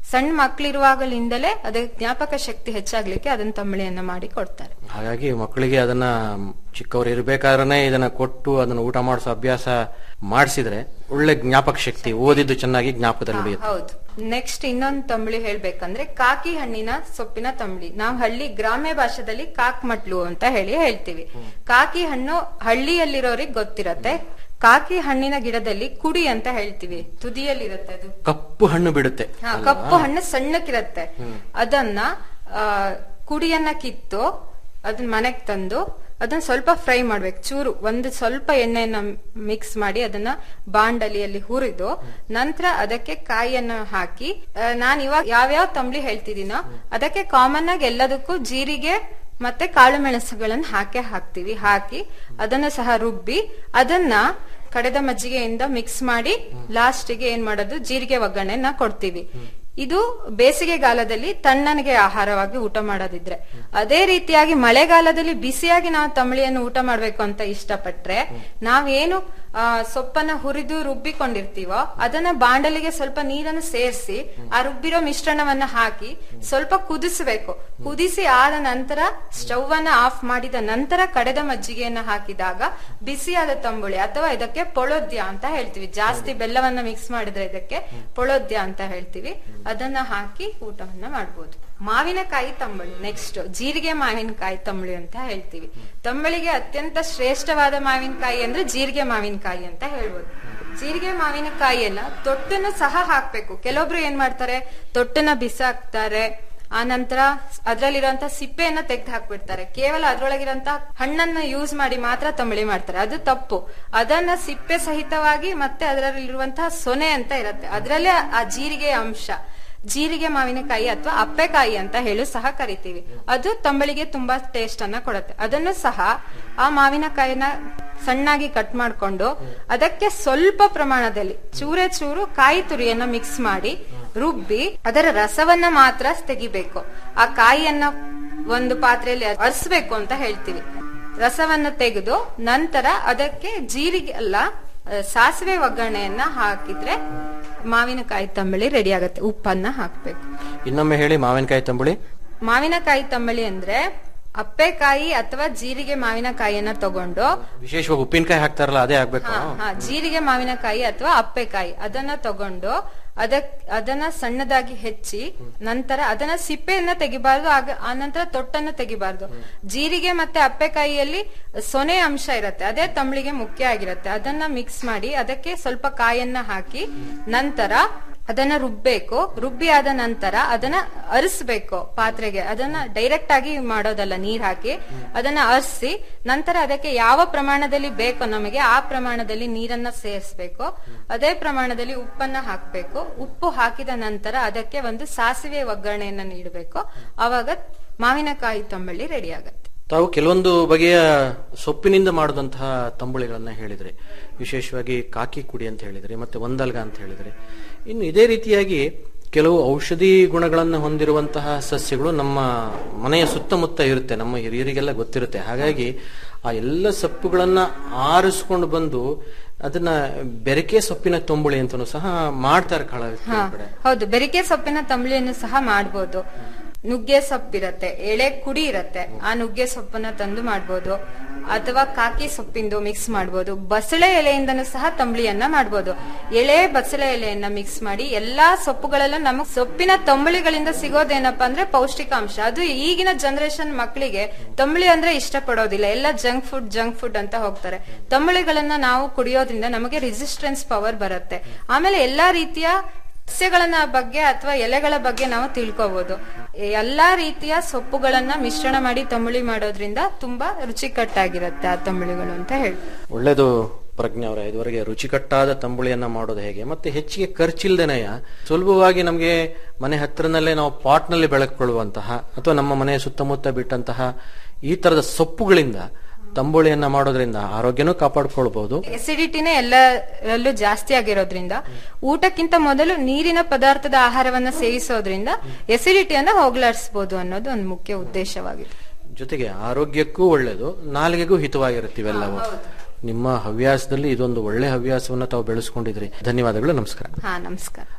ಸಣ್ಣ ಮಕ್ಳಿರುವಾಗಲಿಂದಲೇ ಅದಕ್ಕೆ ಜ್ಞಾಪಕ ಶಕ್ತಿ ಹೆಚ್ಚಾಗ್ಲಿಕ್ಕೆ ಅದನ್ನ ತಂಬಳಿಯನ್ನ ಮಾಡಿ ಕೊಡ್ತಾರೆ ಹಾಗಾಗಿ ಮಕ್ಕಳಿಗೆ ಅದನ್ನ ಚಿಕ್ಕವರು ಇರ್ಬೇಕಾದ್ರೆ ಇದನ್ನ ಕೊಟ್ಟು ಅದನ್ನ ಊಟ ಮಾಡಿಸೋ ಅಭ್ಯಾಸ ಮಾಡಿಸಿದ್ರೆ ಒಳ್ಳೆ ಜ್ಞಾಪಕ ಶಕ್ತಿ ಓದಿದ್ದು ಚೆನ್ನಾಗಿ ಜ್ಞಾಪಕದಲ್ಲಿ ಉಳಿಯುತ್ತೆ ಹೌದು ನೆಕ್ಸ್ಟ್ ಇನ್ನೊಂದು ತಂಬಳಿ ಹೇಳ್ಬೇಕಂದ್ರೆ ಕಾಕಿ ಹಣ್ಣಿನ ಸೊಪ್ಪಿನ ತಂಬಳಿ ನಾವು ಹಳ್ಳಿ ಗ್ರಾಮ್ಯ ಭಾಷೆದಲ್ಲಿ ಕಾಕ್ ಮಟ್ಲು ಅಂತ ಹೇಳಿ ಹೇಳ್ತೀವಿ ಕಾಕಿ ಹಣ್ಣು ಹಳ್ಳಿಯಲ್ಲಿರೋರಿಗೆ ಗೊತ್ತಿರತ್ತೆ ಕಾಕಿ ಹಣ್ಣಿನ ಗಿಡದಲ್ಲಿ ಕುಡಿ ಅಂತ ಹೇಳ್ತೀವಿ ತುದಿಯಲ್ಲಿರುತ್ತೆ ಅದು ಕಪ್ಪು ಹಣ್ಣು ಬಿಡುತ್ತೆ ಹಾ, ಕಪ್ಪು ಹಣ್ಣು ಸಣ್ಣಕ್ಕಿರತ್ತೆ ಅದನ್ನ ಆ, ಕುಡಿಯನ್ನ ಕಿತ್ತು ಅದನ್ನ ಮನೆಗ್ ತಂದು ಅದನ್ನ ಸ್ವಲ್ಪ ಫ್ರೈ ಮಾಡ್ಬೇಕು ಚೂರು ಒಂದು ಸ್ವಲ್ಪ ಎಣ್ಣೆಯನ್ನ ಮಿಕ್ಸ್ ಮಾಡಿ ಅದನ್ನ ಬಾಂಡಲಿಯಲ್ಲಿ ಹುರಿದು ನಂತರ ಅದಕ್ಕೆ ಕಾಯಿಯನ್ನ ಹಾಕಿ ಆ, ನಾನ್ ಇವಾಗ ಯಾವ್ಯಾವ ತಂಬ್ಳಿ ಹೇಳ್ತಿದ್ದೀನೋ ಅದಕ್ಕೆ ಕಾಮನ್ ಆಗಿ ಎಲ್ಲದಕ್ಕೂ ಜೀರಿಗೆ ಮತ್ತೆ ಕಾಳು ಮೆಣಸುಗಳನ್ನ ಹಾಕೇ ಹಾಕ್ತಿವಿ ಹಾಕಿ ಅದನ್ನ ಸಹ ರುಬ್ಬಿ ಅದನ್ನ ಕಡೆದ ಮಜ್ಜಿಗೆಯಿಂದ ಮಿಕ್ಸ್ ಮಾಡಿ ಲಾಸ್ಟಿಗೆ ಏನ್ ಮಾಡೋದು ಜೀರಿಗೆ ಒಗ್ಗರಣೆನ ಕೊಡ್ತೀವಿ ಇದು ಬೇಸಿಗೆಗಾಲದಲ್ಲಿ ತಣ್ಣನಿಗೆ ಆಹಾರವಾಗಿ ಊಟ ಮಾಡೋದಿದ್ರೆ ಅದೇ ರೀತಿಯಾಗಿ ಮಳೆಗಾಲದಲ್ಲಿ ಬಿಸಿಯಾಗಿ ನಾವು ತಂಬಳಿಯನ್ನು ಊಟ ಮಾಡ್ಬೇಕು ಅಂತ ಇಷ್ಟಪಟ್ರೆ ನಾವೇನು ಆ, ಸೊಪ್ಪನ್ನ ಹುರಿದು ರುಬ್ಬಿಕೊಂಡಿರ್ತೀವೋ ಅದನ್ನ ಬಾಂಡಲಿಗೆ ಸ್ವಲ್ಪ ನೀರನ್ನು ಸೇರಿಸಿ ಆ ರುಬ್ಬಿರೋ ಮಿಶ್ರಣವನ್ನ ಹಾಕಿ ಸ್ವಲ್ಪ ಕುದಿಸಬೇಕು ಕುದಿಸಿ ಆದ ನಂತರ ಸ್ಟವ್ ಅನ್ನ ಆಫ್ ಮಾಡಿದ ನಂತರ ಕಡೆದ ಮಜ್ಜಿಗೆಯನ್ನ ಹಾಕಿದಾಗ ಬಿಸಿಯಾದ ತಂಬುಳಿ ಅಥವಾ ಇದಕ್ಕೆ ಪೊಳೋದ್ಯ ಅಂತ ಹೇಳ್ತೀವಿ ಜಾಸ್ತಿ ಬೆಲ್ಲವನ್ನ ಮಿಕ್ಸ್ ಮಾಡಿದ್ರೆ ಇದಕ್ಕೆ ಪೊಳೋದ್ಯ ಅಂತ ಹೇಳ್ತೀವಿ ಅದನ್ನ ಹಾಕಿ ಊಟವನ್ನ ಮಾಡ್ಬೋದು ಮಾವಿನಕಾಯಿ ತಂಬಳಿ ನೆಕ್ಸ್ಟ್ ಜೀರಿಗೆ ಮಾವಿನಕಾಯಿ ತಂಬಳಿ ಅಂತ ಹೇಳ್ತೀವಿ ತಂಬಳಿಗೆ ಅತ್ಯಂತ ಶ್ರೇಷ್ಠವಾದ ಮಾವಿನಕಾಯಿ ಅಂದ್ರೆ ಜೀರಿಗೆ ಮಾವಿನಕಾಯಿ ಅಂತ ಹೇಳ್ಬೋದು ಜೀರಿಗೆ ಮಾವಿನಕಾಯಿಯನ್ನ ತೊಟ್ಟನ್ನು ಸಹ ಹಾಕ್ಬೇಕು ಕೆಲವೊಬ್ರು ಏನ್ ಮಾಡ್ತಾರೆ ತೊಟ್ಟನ್ನ ಬಿಸಾಕ್ತಾರೆ ಆ ನಂತರ ಅದ್ರಲ್ಲಿರುವಂತ ಸಿಪ್ಪೆಯನ್ನ ತೆಗೆದು ಹಾಕ್ಬಿಡ್ತಾರೆ ಕೇವಲ ಅದ್ರೊಳಗಿರಂತ ಹಣ್ಣನ್ನ ಯೂಸ್ ಮಾಡಿ ಮಾತ್ರ ತಂಬಳಿ ಮಾಡ್ತಾರೆ ಅದು ತಪ್ಪು ಅದನ್ನ ಸಿಪ್ಪೆ ಸಹಿತವಾಗಿ ಮತ್ತೆ ಅದರಲ್ಲಿರುವಂತಹ ಸೊನೆ ಅಂತ ಇರುತ್ತೆ ಅದರಲ್ಲೇ ಆ ಜೀರಿಗೆ ಅಂಶ ಜೀರಿಗೆ ಮಾವಿನಕಾಯಿ ಅಥವಾ ಅಪ್ಪೆಕಾಯಿ ಅಂತ ಹೇಳಿ ಸಹ ಕರಿತೀವಿ ಅದು ತಂಬಳಿಗೆ ತುಂಬಾ ಟೇಸ್ಟ್ ಅನ್ನ ಕೊಡುತ್ತೆ ಅದನ್ನು ಸಹ ಆ ಮಾವಿನಕಾಯಿನ ಸಣ್ಣಾಗಿ ಕಟ್ ಮಾಡ್ಕೊಂಡು ಅದಕ್ಕೆ ಸ್ವಲ್ಪ ಪ್ರಮಾಣದಲ್ಲಿ ಚೂರೆ ಚೂರು ಕಾಯಿ ತುರಿಯನ್ನ ಮಿಕ್ಸ್ ಮಾಡಿ ರುಬ್ಬಿ ಅದರ ರಸವನ್ನ ಮಾತ್ರ ತೆಗಿಬೇಕು ಆ ಕಾಯಿಯನ್ನ ಒಂದು ಪಾತ್ರೆಯಲ್ಲಿ ಅರ್ಸ್ಬೇಕು ಅಂತ ಹೇಳ್ತೀವಿ ರಸವನ್ನ ತೆಗೆದು ನಂತರ ಅದಕ್ಕೆ ಜೀರಿಗೆ ಅಲ್ಲ ಆ, ಸಾಸಿವೆ ಒಗ್ಗರಣೆಯನ್ನ ಹಾಕಿದ್ರೆ ಮಾವಿನಕಾಯಿ ತಂಬಳಿ ರೆಡಿ ಆಗುತ್ತೆ ಉಪ್ಪನ್ನ ಹಾಕ್ಬೇಕು ಇನ್ನೊಮ್ಮೆ ಹೇಳಿ ಮಾವಿನಕಾಯಿ ತಂಬುಳಿ ಮಾವಿನಕಾಯಿ ತಂಬಳಿ ಅಂದ್ರೆ ಅಪ್ಪೆಕಾಯಿ ಅಥವಾ ಜೀರಿಗೆ ಮಾವಿನಕಾಯಿಯನ್ನ ತಗೊಂಡು ವಿಶೇಷವಾಗಿ ಉಪ್ಪಿನಕಾಯಿ ಹಾಕ್ತಾರಲ್ಲ ಅದೇ ಆಗ್ಬೇಕು ಹಾ, ಹಾ, ಜೀರಿಗೆ ಮಾವಿನಕಾಯಿ ಅಥವಾ ಅಪ್ಪೆಕಾಯಿ ಅದನ್ನ ತಗೊಂಡು ಅದಕ್ ಅದನ್ನ ಸಣ್ಣದಾಗಿ ಹೆಚ್ಚಿ ನಂತರ ಅದನ್ನ ಸಿಪ್ಪೆಯನ್ನ ತೆಗಿಬಾರ್ದು ಆಗ ಆ ನಂತರ ತೊಟ್ಟನ್ನ ತೆಗಿಬಾರ್ದು ಜೀರಿಗೆ ಮತ್ತೆ ಅಪ್ಪೆಕಾಯಿಯಲ್ಲಿ ಸೊನೆ ಅಂಶ ಇರುತ್ತೆ ಅದೇ ತಂಬಳಿಗೆ ಮುಖ್ಯ ಆಗಿರುತ್ತೆ ಅದನ್ನ ಮಿಕ್ಸ್ ಮಾಡಿ ಅದಕ್ಕೆ ಸ್ವಲ್ಪ ಕಾಯನ್ನ ಹಾಕಿ ನಂತರ ಅದನ್ನ ರುಬ್ಬೇಕು ರುಬ್ಬಿ ಆದ ನಂತರ ಅದನ್ನ ಅರಿಸ್ಬೇಕು ಪಾತ್ರೆಗೆ ಅದನ್ನ ಡೈರೆಕ್ಟ್ ಆಗಿ ಮಾಡೋದಲ್ಲ ನೀರ್ ಹಾಕಿ ಅದನ್ನ ಅರಿಸಿ ನಂತರ ಅದಕ್ಕೆ ಯಾವ ಪ್ರಮಾಣದಲ್ಲಿ ಬೇಕೋ ನಮಗೆ ಆ ಪ್ರಮಾಣದಲ್ಲಿ ನೀರನ್ನ ಸೇರಿಸ್ಬೇಕು ಅದೇ ಪ್ರಮಾಣದಲ್ಲಿ ಉಪ್ಪನ್ನ ಹಾಕ್ಬೇಕು ಉಪ್ಪು ಹಾಕಿದ ನಂತರ ಅದಕ್ಕೆ ಒಂದು ಸಾಸಿವೆ ಒಗ್ಗರಣೆಯನ್ನ ನೀಡಬೇಕು ಅವಾಗ ಮಾವಿನಕಾಯಿ ತಂಬಳಿ ರೆಡಿ ಆಗತ್ತೆ ತಾವು ಕೆಲವೊಂದು ಬಗೆಯ ಸೊಪ್ಪಿನಿಂದ ಮಾಡಿದಂತಹ ತಂಬುಳಿಗಳನ್ನ ಹೇಳಿದ್ರಿ ವಿಶೇಷವಾಗಿ ಕಾಕಿ ಕುಡಿ ಅಂತ ಹೇಳಿದ್ರಿ ಮತ್ತೆ ಒಂದಲ್ಗ ಅಂತ ಹೇಳಿದ್ರಿ ಇನ್ನು ಇದೇ ರೀತಿಯಾಗಿ ಕೆಲವು ಔಷಧಿ ಗುಣಗಳನ್ನು ಹೊಂದಿರುವಂತಹ ಸಸ್ಯಗಳು ನಮ್ಮ ಮನೆಯ ಸುತ್ತಮುತ್ತ ಇರುತ್ತೆ ನಮ್ಮ ಹಿರಿಯರಿಗೆಲ್ಲ ಗೊತ್ತಿರುತ್ತೆ ಹಾಗಾಗಿ ಆ ಎಲ್ಲ ಸೊಪ್ಪುಗಳನ್ನ ಆರಿಸ್ಕೊಂಡು ಬಂದು ಅದನ್ನ ಬೆರಕೆ ಸೊಪ್ಪಿನ ತಂಬುಳಿ ಅಂತನೂ ಸಹ ಮಾಡ್ತಾರೆ ಕಳ ಹಾ ಕಡೆ ಹೌದು ಬೆರಿಕೆ ಸೊಪ್ಪಿನ ತಂಬಳಿಯನ್ನು ಸಹ ಮಾಡ್ಬೋದು ನುಗ್ಗೆ ಸೊಪ್ಪಿರತ್ತೆ ಎಳೆ ಕುಡಿ ಇರತ್ತೆ ಆ ನುಗ್ಗೆ ಸೊಪ್ಪನ್ನ ತಂದು ಮಾಡ್ಬೋದು ಅಥವಾ ಕಾಕಿ ಸೊಪ್ಪಿಂದು ಮಿಕ್ಸ್ ಮಾಡ್ಬೋದು ಬಸಳೆ ಎಲೆಯಿಂದನೂ ಸಹ ತಂಬಳಿಯನ್ನ ಮಾಡ್ಬೋದು ಎಳೆ ಬಸಳೆ ಎಲೆಯನ್ನ ಮಿಕ್ಸ್ ಮಾಡಿ ಎಲ್ಲಾ ಸೊಪ್ಪುಗಳಲ್ಲೂ ನಮಗ್ ಸೊಪ್ಪಿನ ತಂಬಳಿಗಳಿಂದ ಸಿಗೋದೇನಪ್ಪಾ ಅಂದ್ರೆ ಪೌಷ್ಟಿಕಾಂಶ ಅದು ಈಗಿನ ಜನರೇಷನ್ ಮಕ್ಕಳಿಗೆ ತಂಬಳಿ ಅಂದ್ರೆ ಇಷ್ಟಪಡೋದಿಲ್ಲ ಎಲ್ಲ ಜಂಕ್ ಫುಡ್ ಜಂಕ್ ಫುಡ್ ಅಂತ ಹೋಗ್ತಾರೆ ತಂಬಳಿಗಳನ್ನ ನಾವು ಕುಡಿಯೋದ್ರಿಂದ ನಮಗೆ ರೆಸಿಸ್ಟೆನ್ಸ್ ಪವರ್ ಬರುತ್ತೆ ಆಮೇಲೆ ಎಲ್ಲಾ ರೀತಿಯ ಸಸ್ಯಗಳನ್ನ ಬಗ್ಗೆ ಅಥವಾ ಎಲೆಗಳ ಬಗ್ಗೆ ನಾವು ತಿಳ್ಕೋಬಹುದು ಎಲ್ಲಾ ರೀತಿಯ ಸೊಪ್ಪುಗಳನ್ನ ಮಿಶ್ರಣ ಮಾಡಿ ತಂಬಳಿ ಮಾಡೋದ್ರಿಂದ ತುಂಬಾ ರುಚಿಕಟ್ಟಾಗಿರುತ್ತೆ ಆ ತಂಬಳಿಗಳು ಅಂತ ಹೇಳಿ ಒಳ್ಳೇದು ಪ್ರಜ್ಞೆ ಅವರ ಇದುವರೆಗೆ ರುಚಿಕಟ್ಟಾದ ತಂಬುಳಿಯನ್ನ ಮಾಡೋದು ಹೇಗೆ ಮತ್ತೆ ಹೆಚ್ಚಿಗೆ ಖರ್ಚಿಲ್ದೇನೆಯ ಸುಲಭವಾಗಿ ನಮಗೆ ಮನೆ ಹತ್ತಿರನಲ್ಲೇ ನಾವು ಪಾಟ್ ನಲ್ಲಿ ಬೆಳಕೊಳ್ಳುವಂತಹ ಅಥವಾ ನಮ್ಮ ಮನೆಯ ಸುತ್ತಮುತ್ತ ಬಿಟ್ಟಂತಹ ಈ ತರದ ಸೊಪ್ಪುಗಳಿಂದ ತಂಬುಳಿಯನ್ನ ಮಾಡೋದ್ರಿಂದ ಆರೋಗ್ಯನೂ ಕಾಪಾಡ್ಕೊಳ್ಬಹುದು ಎಸಿಡಿಟಿನೇ ಎಲ್ಲರಲ್ಲೂ ಜಾಸ್ತಿ ಆಗಿರೋದ್ರಿಂದ ಊಟಕ್ಕಿಂತ ಮೊದಲು ನೀರಿನ ಪದಾರ್ಥದ ಆಹಾರವನ್ನ ಸೇವಿಸೋದ್ರಿಂದ ಎಸಿಡಿಟಿಯನ್ನ ಹೋಗ್ಲಾಡಿಸಬಹುದು ಅನ್ನೋದು ಒಂದು ಮುಖ್ಯ ಉದ್ದೇಶವಾಗಿದೆ ಜೊತೆಗೆ ಆರೋಗ್ಯಕ್ಕೂ ಒಳ್ಳೆಯದು ನಾಲಿಗೆಗೂ ಹಿತವಾಗಿರುತ್ತೆ ಇವೆಲ್ಲವೂ ನಿಮ್ಮ ಹವ್ಯಾಸದಲ್ಲಿ ಇದೊಂದು ಒಳ್ಳೆ ಹವ್ಯಾಸವನ್ನ ತಾವು ಬೆಳೆಸ್ಕೊಂಡಿದ್ರಿ ಧನ್ಯವಾದಗಳು ನಮಸ್ಕಾರ ಹಾ ನಮಸ್ಕಾರ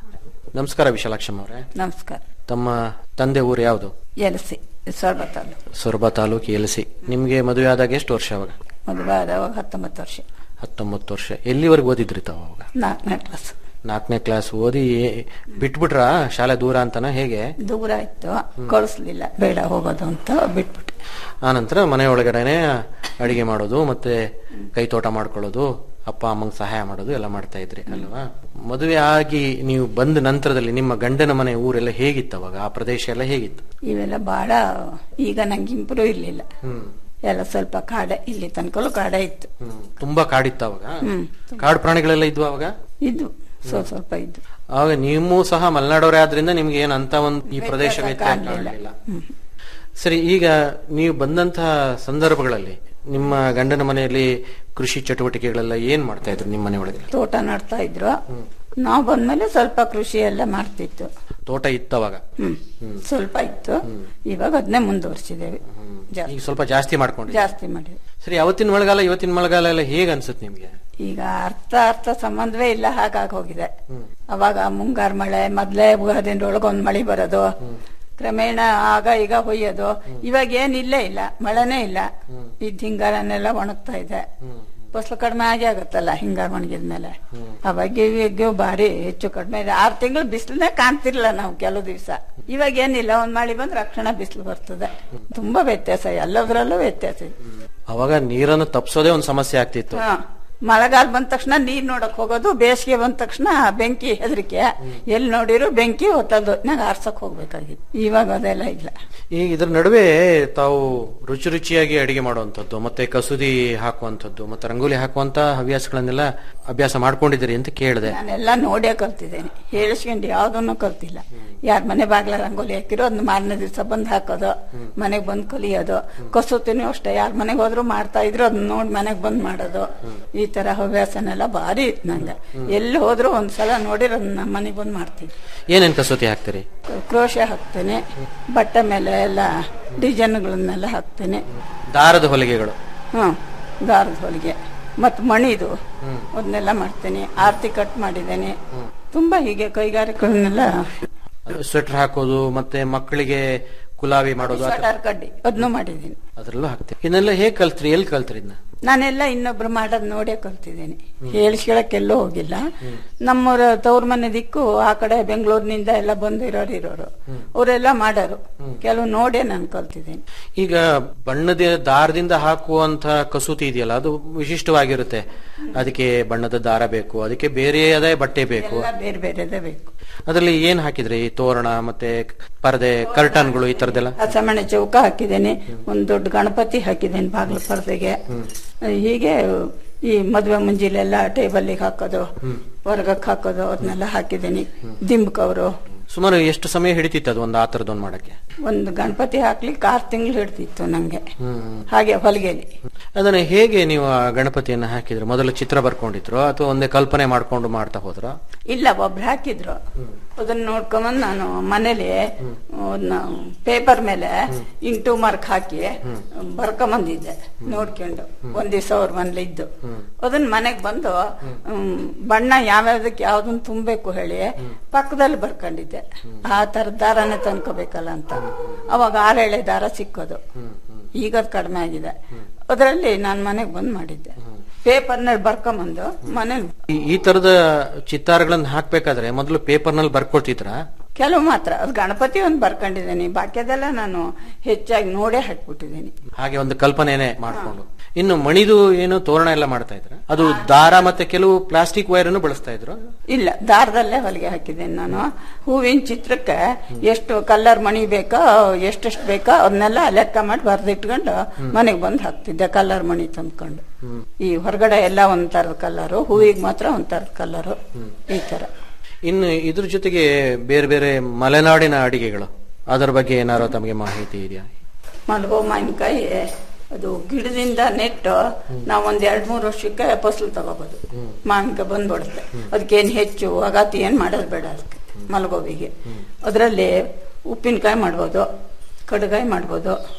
ನಮಸ್ಕಾರ ವಿಶಾಲಾಕ್ಷಮ್ಮ ಅವರೇ ನಮಸ್ಕಾರ ತಮ್ಮ ತಂದೆ ಊರು ಯಾವುದು ಎಲಸಿ ಸೊರಬ ತಾಲೂಕು ಸೊರಬ ತಾಲೂಕು ಎಲಸಿ ನಿಮ್ಗೆ ಮದುವೆ ಆದಾಗ ಎಷ್ಟು ವರ್ಷ ಅವಾಗ ಮದುವೆ ಆದವಾಗ ಹತ್ತೊಂಬತ್ತು ವರ್ಷ ಹತ್ತೊಂಬತ್ತು ವರ್ಷ ಎಲ್ಲಿವರೆಗೂ ಓದಿದ್ರಿ ತಾವು ಅವಾಗ ನಾಲ್ಕನೇ ಕ್ಲಾಸ್ ನಾಲ್ಕನೇ ಕ್ಲಾಸ್ ಓದಿ ಬಿಟ್ಬಿಟ್ರ ಶಾಲೆ ದೂರ ಅಂತನ ಹೇಗೆ ದೂರ ಇತ್ತು ಕಳಿಸ್ಲಿಲ್ಲ ಬೇಡ ಹೋಗೋದು ಅಂತ ಬಿಟ್ಬಿಟ್ಟೆ ಆನಂತರ ಮನೆ ಒಳಗಡೆನೆ ಅಡಿಗೆ ಮಾಡೋದು ಮತ್ತೆ ಕೈ ತೋಟ ಮಾಡ್ಕೊಳ್ಳೋದು ಅಪ್ಪ ಅಮ್ಮಂಗ್ ಸಹಾಯ ಮಾಡೋದು ಎಲ್ಲ ಮಾಡ್ತಾ ಇದ್ರಿ ಅಲ್ವಾ ಮದುವೆ ಆಗಿ ನೀವು ಬಂದ ನಂತರದಲ್ಲಿ ನಿಮ್ಮ ಗಂಡನ ಮನೆ ಊರೆಲ್ಲ ಹೇಗಿತ್ತು ಅವಾಗ ಆ ಪ್ರದೇಶ ಎಲ್ಲ ಹೇಗಿತ್ತು ಇವೆಲ್ಲ ಬಹಳ ಈಗ ನಂಗೆ ಇಂಪ್ರೂವ್ ಇರ್ಲಿಲ್ಲ ಎಲ್ಲ ಸ್ವಲ್ಪ ಕಾಡೆ ಇಲ್ಲಿ ತನಕಲು ಕಾಡೆ ಇತ್ತು ಹ್ಮ್. ತುಂಬಾ ಕಾಡಿತ್ತು ಅವಾಗ ಹ್ಮ್. ಕಾಡು ಪ್ರಾಣಿಗಳೆಲ್ಲ ಇದ್ವು ಅವಾಗ ಇದ್ದು ಸ್ವಲ್ಪ ಸ್ವಲ್ಪ ಇದ್ದು ಆವಾಗ ನೀವು ಸಹ ಮಲೆನಾಡೋರೇ ಆದ್ರಿಂದ ನಿಮ್ಗೆ ಏನ್ ಅಂತ ಒಂದು ಈ ಪ್ರದೇಶ ವ್ಯತ್ಯಾಸ ಕಾಣ್ಲಿಲ್ಲ. ಕಾಣ್ಲಿಲ್ಲ ಸರಿ ಈಗ ನೀವು ಬಂದಂತಹ ಸಂದರ್ಭಗಳಲ್ಲಿ ನಿಮ್ಮ ಗಂಡನ ಮನೆಯಲ್ಲಿ ಕೃಷಿ ಚಟುವಟಿಕೆಗಳೆಲ್ಲ ಏನ್ ಮಾಡ್ತಾ ಇದ್ರು ನಿಮ್ಮ ಮನೆ ಒಳಗೆ ತೋಟ ನಡ್ತಾ ಇದ್ರು ನಾವು ಬಂದ್ಮೇಲೆ ಸ್ವಲ್ಪ ಕೃಷಿ ಎಲ್ಲ ಮಾಡ್ತಿತ್ತು ತೋಟ ಇತ್ತವಾಗ ಹ್ಮ್ ಸ್ವಲ್ಪ ಇತ್ತು ಇವಾಗ ಅದನ್ನೇ ಮುಂದುವರ್ಸಿದ್ದೇವೆ ಜಾಸ್ತಿ ಈಗ ಸ್ವಲ್ಪ ಜಾಸ್ತಿ ಮಾಡ್ಕೊಂಡ್ರಿ ಜಾಸ್ತಿ ಮಾಡಿದ್ವಿ ಸರಿ ಅವತ್ತಿನ ಮಳೆಗಾಲ ಇವತ್ತಿನ ಮಳೆಗಾಲ ಎಲ್ಲ ಹೇಗ್ ಅನ್ಸುತ್ತೆ ನಿಮ್ಗೆ ಈಗ ಅರ್ಥ ಅರ್ಥ ಸಂಬಂಧವೇ ಇಲ್ಲ ಹಾಗಾಗಿ ಹೋಗಿದೆ ಅವಾಗ ಮುಂಗಾರು ಮಳೆ ಮೊದ್ಲೇ ದಿನದೊಳಗೆ ಒಂದ್ ಮಳಿ ಬರೋದು ಕ್ರಮೇಣ ಆಗ ಈಗ ಹೊಯ್ಯೋದು ಇವಾಗ ಏನಿಲ್ಲೇ ಇಲ್ಲ ಮಳೆನೇ ಇಲ್ಲ ಇದ್ ಹಿಂಗಾರನ್ನೆಲ್ಲ ಒಣಗ್ತಾ ಇದೆ ಫಸಲು ಕಡಿಮೆ ಆಗಿ ಆಗುತ್ತಲ್ಲ ಹಿಂಗಾರು ಒಣಗಿದ್ಮೇಲೆ ಅವಾಗ ಇವಾಗ ಭಾರಿ ಹೆಚ್ಚು ಕಡಿಮೆ ಇದೆ ಆರು ತಿಂಗಳು ಬಿಸಿಲನ್ನೇ ಕಾಣ್ತಿರ್ಲಿಲ್ಲ ನಾವು ಕೆಲವು ದಿವಸ ಇವಾಗ ಏನಿಲ್ಲ ಒಂದ್ ಮಳಿ ಬಂದ್ರೆ ರಕ್ಷಣಾ ಬಿಸಿಲು ಬರ್ತದೆ ತುಂಬಾ ವ್ಯತ್ಯಾಸ ಎಲ್ಲದರಲ್ಲೂ ವ್ಯತ್ಯಾಸ ಇದೆ ಅವಾಗ ನೀರನ್ನು ತಪ್ಸೋದೇ ಒಂದು ಸಮಸ್ಯೆ ಆಗ್ತಿತ್ತು ಹಾ. ಮಳೆಗಾಲ ಬಂದ ತಕ್ಷಣ ನೀರ್ ನೋಡಕ್ ಹೋಗೋದು ಬೇಸಿಗೆ ಬಂದ ತಕ್ಷಣ ಬೆಂಕಿ ಹೆದರಿಕೆ ಎಲ್ಲಿ ನೋಡಿರು ಬೆಂಕಿ ಹೊತ್ತಲ್ದು ನಂಗೆ ಆರ್ಸಕ್ ಹೋಗ್ಬೇಕಾಗಿತ್ತು ಇವಾಗ ಅದೆಲ್ಲ ಇಲ್ಲ ಈಗ ಇದ್ರ ನಡುವೆ ತಾವು ರುಚಿ ರುಚಿಯಾಗಿ ಅಡಿಗೆ ಮಾಡುವಂತದ್ದು ಮತ್ತೆ ಕಸೂದಿ ಹಾಕುವಂತದ್ದು ಮತ್ತೆ ರಂಗೋಲಿ ಹಾಕುವಂತ ಹವ್ಯಾಸಗಳನ್ನೆಲ್ಲ ಅಭ್ಯಾಸ ಮಾಡ್ಕೊಂಡಿದ್ದೀರಿ ಅಂತ ಕೇಳಿದೆ ನಾನೆಲ್ಲ ನೋಡೇ ಕಲ್ತಿದ್ದೇನೆ ಹೇಳಿಸ್ಕೊಂಡು ಯಾವ್ದನ್ನು ಕಲ್ತಿಲ್ಲ ಯಾರ ಮನೆ ಬಾಗ್ಲ ರಂಗೋಲಿ ಹಾಕಿರೋ ಅದನ್ನ ಮಾರನೇ ದಿವಸ ಬಂದ್ ಹಾಕೋದು ಮನೆಗ್ ಬಂದ್ ಕಲಿಯೋದು ಕಸೂತಿನೂ ಅಷ್ಟೇ ಯಾರ ಮನೆಗೆ ಹೋದ್ರು ಮಾಡ್ತಾ ಇದ್ರು ಅದನ್ನ ನೋಡಿ ಮನೆಗ್ ಬಂದ್ ಮಾಡೋದು ಈ ತರ ಹವ್ಯಾಸನೆಲ್ಲ ಭಾರಿ ಇತ್ತು ನಂಗೆ ಎಲ್ಲಿ ಹೋದ್ರು ಒಂದ್ಸಲ ನೋಡಿರೋ ನಮ್ಮ ಮನೆಗ್ ಬಂದ್ ಮಾಡ್ತೀನಿ ಏನೇನ್ ಕಸೂತಿ ಹಾಕ್ತೀರಿ ಕ್ರೋಶೆ ಹಾಕ್ತೇನೆ ಬಟ್ಟೆ ಮೇಲೆ ಎಲ್ಲ ಡಿಸೈನ್ಗಳನ್ನೆಲ್ಲ ಹಾಕ್ತೇನೆ ದಾರದ ಹೊಲಿಗೆಗಳು ಹ್ಮ್ ದಾರದ ಹೊಲಿಗೆ ಮತ್ ಮಣಿದು ಅದನ್ನೆಲ್ಲ ಮಾಡ್ತೇನೆ ಆರ್ತಿ ಕಟ್ ಮಾಡಿದ್ದೇನೆ ತುಂಬಾ ಹೀಗೆ ಕೈಗಾರಿಕೆಗಳನ್ನೆಲ್ಲ ಸ್ವೆಟರ್ ಹಾಕೋದು ಮತ್ತೆ ಮಕ್ಕಳಿಗೆ ಕುಲಾವಿ ಮಾಡೋದು ಆ ತರ- ಸ್ವೆಟರ್ ಕಡ್ಡಿ ಅದನ್ನು ಮಾಡಿದ್ದೀನಿ ಅದ್ರಲ್ಲೂ ಹಾಕ್ತೀವಿ ಇದನ್ನೆಲ್ಲ ಹೇಗ್ ಕಲ್ತ್ರಿ ಎಲ್ಲಿ ಕಲ್ತ್ರಿ ಇದನ್ನ ನಾನೆಲ್ಲ ಇನ್ನೊಬ್ರು ಮಾಡೋದ್ ನೋಡೇ ಕಲ್ತಿದ್ದೇನೆ ಹೇಳಿಸ್ಕೊಳಕ್ಕೆಲ್ಲೂ ಹೋಗಿಲ್ಲ ನಮ್ಮೂರ ತವ್ರ ಮನೆ ದಿಕ್ಕು ಆ ಕಡೆ ಬೆಂಗಳೂರಿನಿಂದ ಎಲ್ಲ ಬಂದಿರೋರು ಇರೋರು ಅವರೆಲ್ಲ ಮಾಡೋರು ಕೆಲವು ನೋಡೇ ನಾನು ಕಲ್ತಿದ್ದೇನೆ ಈಗ ಬಣ್ಣದ ದಾರದಿಂದ ಹಾಕುವಂತ ಕಸೂತಿ ಇದೆಯಲ್ಲ ಅದು ವಿಶಿಷ್ಟವಾಗಿರುತ್ತೆ ಅದಕ್ಕೆ ಬಣ್ಣದ ದಾರ ಬೇಕು ಅದಕ್ಕೆ ಬೇರೆಯದೇ ಬಟ್ಟೆ ಬೇಕು ಎಲ್ಲ ಬೇರೆ ಬೇರೆದೇ ಬೇಕು ಅದರಲ್ಲಿ ಏನ್ ಹಾಕಿದ್ರಿ ತೋರಣ ಮತ್ತೆ ಪರದೆ ಕರ್ಟನ್ಗಳು ಈ ತರದೆಲ್ಲ ಹಸಮಣೆ ಚೌಕ ಹಾಕಿದ್ದೇನೆ ಒಂದ್ ದೊಡ್ಡ ಗಣಪತಿ ಹಾಕಿದ್ದೇನೆ ಬಾಗಿಲು ಪರದೆಗೆ ಹೀಗೆ ಈ ಮದುವೆ ಮುಂಜಿಲೆಲ್ಲ ಟೇಬಲ್ಗೆ ಹಾಕೋದು ಹೊರಗಕ್ಕೆ ಹಾಕೋದು ಅದನ್ನೆಲ್ಲ ಹಾಕಿದ್ದೀನಿ ದಿಂಬ್ಕವರು ಸುಮಾರು ಎಷ್ಟು ಸಮಯ ಹಿಡಿತಿತ್ತು ಅದು ಒಂದು ಆ ತರದೊಂದು ಮಾಡಕ್ಕೆ ಒಂದು ಗಣಪತಿ ಹಾಕ್ಲಿಕ್ಕೆ ಆರು ತಿಂಗಳು ಹಿಡ್ತಿತ್ತು ನಂಗೆ ಹಾಗೆ ಹೊಲಿಗೆಲಿ ಅದನ್ನ ಹೇಗೆ ನೀವು ಆ ಗಣಪತಿಯನ್ನ ಹಾಕಿದ್ರು ಮೊದಲು ಚಿತ್ರ ಬರ್ಕೊಂಡಿದ್ರು ಅಥವಾ ಒಂದೇ ಕಲ್ಪನೆ ಮಾಡ್ಕೊಂಡು ಮಾಡ್ತಾ ಹೋದ್ರ ಇಲ್ಲ ಒಬ್ರು ಹಾಕಿದ್ರು ಅದನ್ನ ನೋಡ್ಕೊಂಬಂದ್ ನಾನು ಮನೇಲಿ ಪೇಪರ್ ಮೇಲೆ ಇಂಟು ಮಾರ್ಕ್ ಹಾಕಿ ಬರ್ಕೊಂಬಂದಿದ್ದೆ ನೋಡ್ಕೊಂಡು ಒಂದ್ ದಿವಸ ಅವ್ರ ಮನೇಲಿ ಇದ್ದು ಅದನ್ನ ಮನೆಗ್ ಬಂದು ಹ್ಮ್, ಬಣ್ಣ ಯಾವ್ಯಾವ್ದಕ್ಕೆ ಯಾವ್ದನ್ನ ತುಂಬಬೇಕು ಹೇಳಿ ಪಕ್ಕದಲ್ಲಿ ಬರ್ಕೊಂಡಿದ್ದೆ ಆ ತರ ದಾರನೇ ತಂದ್ಕೋಬೇಕಲ್ಲ ಅಂತ ಅವಾಗ ಆರೇಳೆ ದಾರ ಸಿಕ್ಕೋದು ಈಗ ಅದ್ ಕಡಿಮೆ ಆಗಿದೆ ಅದರಲ್ಲಿ ನಾನ್ ಮನೆಗ್ ಬಂದ್ ಮಾಡಿದ್ದೆ ಪೇಪರ್ನಲ್ಲಿ ಬರ್ಕೊಂಬಂದು ಮನೇಲಿ ಈ- ಈ ತರದ ಚಿತ್ತಾರಗಳನ್ನ ಹಾಕ್ಬೇಕಾದ್ರೆ ಮೊದಲು ಪೇಪರ್ ನಲ್ಲಿ ಬರ್ಕೊಳ್ತಿದ್ರ ಕೆಲವು ಮಾತ್ರ ಅದು ಗಣಪತಿ ಒಂದು ಬರ್ಕೊಂಡಿದ್ದೀನಿ ಬಾಕಿದೆಲ್ಲ ನಾನು ಹೆಚ್ಚಾಗಿ ನೋಡೇ ಹಾಕ್ಬಿಟ್ಟಿದ್ದೀನಿ ಹಾಗೆ ಒಂದು ಕಲ್ಪನೆನೆ ಮಾಡ್ಕೊಂಡು ಇನ್ನು ಮಣಿದು ಏನು ತೋರಣ ಎಲ್ಲ ಮಾಡ್ತಾ ಇದ್ರ ಅದು ದಾರ ಮತ್ತೆ ಕೆಲವು ಪ್ಲಾಸ್ಟಿಕ್ ವೈರ್ ಅನ್ನು ಬಳಸ್ತಾ ಇದ್ರು ಇಲ್ಲ ದಾರದಲ್ಲೇ ಹೊಲಿಗೆ ಹಾಕಿದ್ದೀನಿ ನಾನು ಹೂವಿನ ಚಿತ್ರಕ್ಕೆ ಎಷ್ಟು ಕಲರ್ ಮಣಿ ಬೇಕೋ ಎಷ್ಟೆಷ್ಟು ಬೇಕೋ ಅದನ್ನೆಲ್ಲ ಲೆಕ್ಕ ಮಾಡಿ ಬರ್ದಿಟ್ಕೊಂಡು ಮನೆಗೆ ಬಂದು ಹಾಕ್ತಿದ್ದೆ ಕಲರ್ ಮಣಿ ತಂದ್ಕೊಂಡು ಈ ಹೊರಗಡೆ ಎಲ್ಲ ಒಂದ್ ತರದ ಕಲರು ಹೂವಿಗೆ ಮಾತ್ರ ಒಂದ್ ತರದ ಕಲರು ಈ ತರ ಇನ್ನು ಇದ್ರ ಜೊತೆಗೆ ಬೇರೆ ಬೇರೆ ಮಲೆನಾಡಿನ ಅಡಿಗೆಗಳು ಅದರ ಬಗ್ಗೆ ಏನಾದ್ರು ತಮಗೆ ಮಾಹಿತಿ ಇದೆಯಾ ಮಲ್ಗೋ ಮಾವಿನಕಾಯಿ ಅದು ಗಿಡದಿಂದ ನೆಟ್ಟು ನಾವು ಒಂದ್ ಎರಡ್ ಮೂರು ವರ್ಷಕ್ಕೆ ಫಸಲು ತಗೋಬಹುದು ಮಾವಿನಕಾಯಿ ಬಂದ್ಬಿಡುತ್ತೆ ಅದಕ್ಕೇನ್ ಹೆಚ್ಚು ಅಗಾತಿ ಏನ್ ಮಾಡೋದು ಬೇಡ ಅದಕ್ಕೆ ಮಲ್ಗೋವಿಗೆ ಅದರಲ್ಲಿ ಉಪ್ಪಿನಕಾಯಿ ಮಾಡ್ಬೋದು ಕಡುಗಾಯಿ ಮಾಡ್ಬೋದು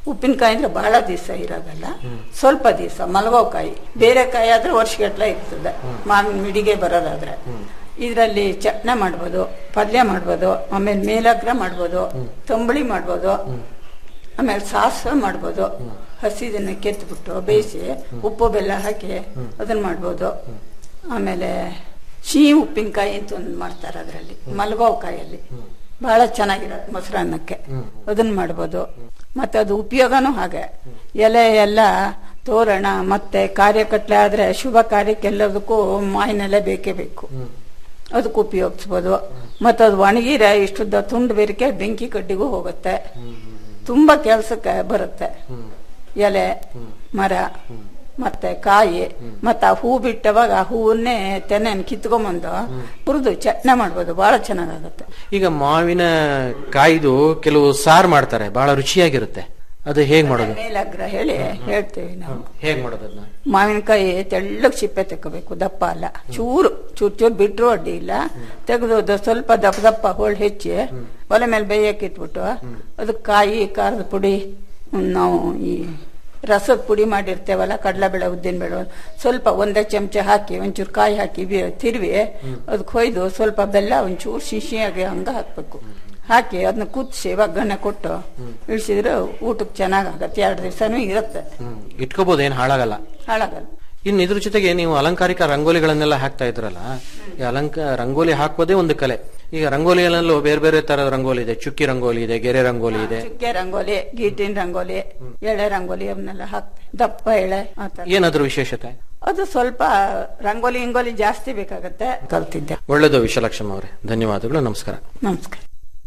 ಉಪ್ಪಿನಕಾಯಿ ಅಂದ್ರೆ ಬಹಳ ದಿವಸ ಇರೋದಲ್ಲ ಸ್ವಲ್ಪ ದಿವಸ ಮಲಗೋಕಾಯಿ ಬೇರೆ ಕಾಯಿ ಆದ್ರೆ ವರ್ಷಗಟ್ಲೆ ಇರ್ತದೆ ಮಾವಿನ ಮಿಡಿಗೆ ಬರೋದಾದ್ರೆ ಇದರಲ್ಲಿ ಚಟ್ನ ಮಾಡ್ಬೋದು ಪಲ್ಯ ಮಾಡ್ಬೋದು ಆಮೇಲೆ ಮೇಲಗ್ರ ಮಾಡ್ಬೋದು ತಂಬಳಿ ಮಾಡ್ಬೋದು ಆಮೇಲೆ ಸಾಸಿವೆ ಮಾಡ್ಬೋದು ಹಸಿದನ್ನ ಕೆತ್ಬಿಟ್ಟು ಬೇಯಿಸಿ ಉಪ್ಪು ಬೆಲ್ಲ ಹಾಕಿ ಅದನ್ನ ಮಾಡ್ಬೋದು ಆಮೇಲೆ ಸಿಹಿ ಉಪ್ಪಿನಕಾಯಿ ಅಂತ ಒಂದು ಮಾಡ್ತಾರೆ ಅದರಲ್ಲಿ ಮಲ್ಗೋ ಕಾಯಲ್ಲಿ ಬಹಳ ಚೆನ್ನಾಗಿರುತ್ತೆ ಮೊಸರನ್ನಕ್ಕೆ ಅದನ್ನ ಮಾಡ್ಬೋದು ಮತ್ತೆ ಅದು ಉಪಯೋಗನೂ ಹಾಗೆ ಎಲೆ ಎಲ್ಲ ತೋರಣ ಮತ್ತೆ ಕಾರ್ಯಕಟ್ಲೆ ಆದ್ರೆ ಶುಭ ಕಾರ್ಯಕ್ಕೆಲ್ಲದಕ್ಕೂ ಮಾವಿನೆಲೆ ಬೇಕೇ ಬೇಕು ಅದಕ್ಕೆ ಉಪಯೋಗಿಸ್ಬೋದು ಮತ್ತೆ ಅದು ಒಣಗಿರೆ ಇಷ್ಟುದ್ದ ತುಂಡು ಬೇರಿಕೆ ಬೆಂಕಿ ಕಡ್ಡಿಗೂ ಹೋಗುತ್ತೆ ತುಂಬಾ ಕೆಲ್ಸಕ್ಕೆ ಬರುತ್ತೆ ಎಲೆ ಮರ ಮತ್ತೆ ಕಾಯಿ ಮತ್ತೆ ಆ ಹೂ ಬಿಟ್ಟವಾಗ ಆ ಹೂವನ್ನೇ ತೆನೆಯನ್ನು ಕಿತ್ಕೊಂಬಂದು ಹುರಿದು ಚಟ್ನಿ ಮಾಡ್ಬೋದು ಬಹಳ ಚೆನ್ನಾಗಾಗುತ್ತೆ ಈಗ ಮಾವಿನ ಕಾಯ್ದು ಕೆಲವು ಸಾರು ಮಾಡ್ತಾರೆ ಬಹಳ ರುಚಿಯಾಗಿರುತ್ತೆ ಅದು ಹೇಗ್ ಮಾಡೋದು ಮೇಲಗ್ರ ಹೇಳಿ ಹೇಳ್ತೇವೆ ನಾವು ಹೇಗ್ ಮಾಡೋದು ಅದನ್ನ ಮಾವಿನಕಾಯಿ ತೆಳ್ಳಗ್ ಸಿಪ್ಪೆ ತೆಕ್ಕಬೇಕು ದಪ್ಪ ಅಲ್ಲ ಚೂರು ಚೂರ್ ಚೂರ್ ಬಿಟ್ರು ಅಡ್ಡಿ ಇಲ್ಲ ತೆಗೆದು ಅದು ಸ್ವಲ್ಪ ದಪ್ಪ ದಪ್ಪ ಹೋಳ್ ಹೆಚ್ಚಿ ಒಲೆ ಮೇಲೆ ಬೇಯಕ್ಕೆ ಇಟ್ಬಿಟ್ಟು ಅದಕ್ಕೆ ಕಾಯಿ ಖಾರದ ಪುಡಿ ಹ್ಮ್, ನಾವು ಈ ರಸದ ಪುಡಿ ಮಾಡಿರ್ತೇವಲ್ಲ ಕಡಲೆಬೇಳೆ ಉದ್ದಿನಬೇಳೆ ಸ್ವಲ್ಪ ಒಂದೇ ಚಮಚ ಹಾಕಿ ಒಂಚೂರು ಕಾಯಿ ಹಾಕಿ ಬಿ- ತಿರುವಿ ಅದಕ್ಕೆ ಕೊಯ್ದು ಸ್ವಲ್ಪ ಬೆಲ್ಲ ಒಂಚೂರು ಶಿಶಿಯಾಗಿ ಹಂಗ ಹಾಕ್ಬೇಕು ಹಾಕಿ ಅದನ್ನ ಕುದಿಸಿ ಒಗ್ಗರಣೆ ಕೊಟ್ಟು ಇಳಿಸಿದ್ರೆ ಊಟಕ್ಕೆ ಚೆನ್ನಾಗಾಗತ್ತೆ ಎರಡು ದಿವಸನೂ ಇರುತ್ತೆ ಹ್ಮ್ ಇಟ್ಕೋಬಹುದು ಏನ್ ಹಾಳಾಗಲ್ಲ ಹಾಳಾಗಲ್ಲ ಇನ್ನು ಇದ್ರ ಜೊತೆಗೆ ನೀವು ಅಲಂಕಾರಿಕ ರಂಗೋಲಿಗಳನ್ನೆಲ್ಲ ಹಾಕ್ತಾ ಇದ್ರಲ್ಲ ಈ ಅಲಂಕ ರಂಗೋಲಿ ಹಾಕೋದೇ ಒಂದು ಕಲೆ ಈಗ ರಂಗೋಲಿಯಲ್ಲೂ ಬೇರೆ ಬೇರೆ ತರದ ರಂಗೋಲಿ ಇದೆ ಚುಕ್ಕಿ ರಂಗೋಲಿ ಇದೆ ಗೆರೆ ರಂಗೋಲಿ ಇದೆ ಚುಕ್ಕೆ ರಂಗೋಲಿ ಗೀಟಿನ ರಂಗೋಲಿ ಎಳೆ ರಂಗೋಲಿ ಅವನ್ನೆಲ್ಲ ಹಾಕ್ತಾರೆ ದಪ್ಪ ಎಳೆ ಆತರ ಏನಾದ್ರೂ ವಿಶೇಷತೆ ಅದು ಸ್ವಲ್ಪ ರಂಗೋಲಿ ಹಿಂಗೋಲಿ ಜಾಸ್ತಿ ಬೇಕಾಗತ್ತೆ ಕಲ್ತಿದ್ದೆ ಒಳ್ಳೆಯದು ವಿಶಾಲಕ್ಷಮ್ಮ ಅವರೇ ಧನ್ಯವಾದಗಳು ನಮಸ್ಕಾರ ನಮಸ್ಕಾರ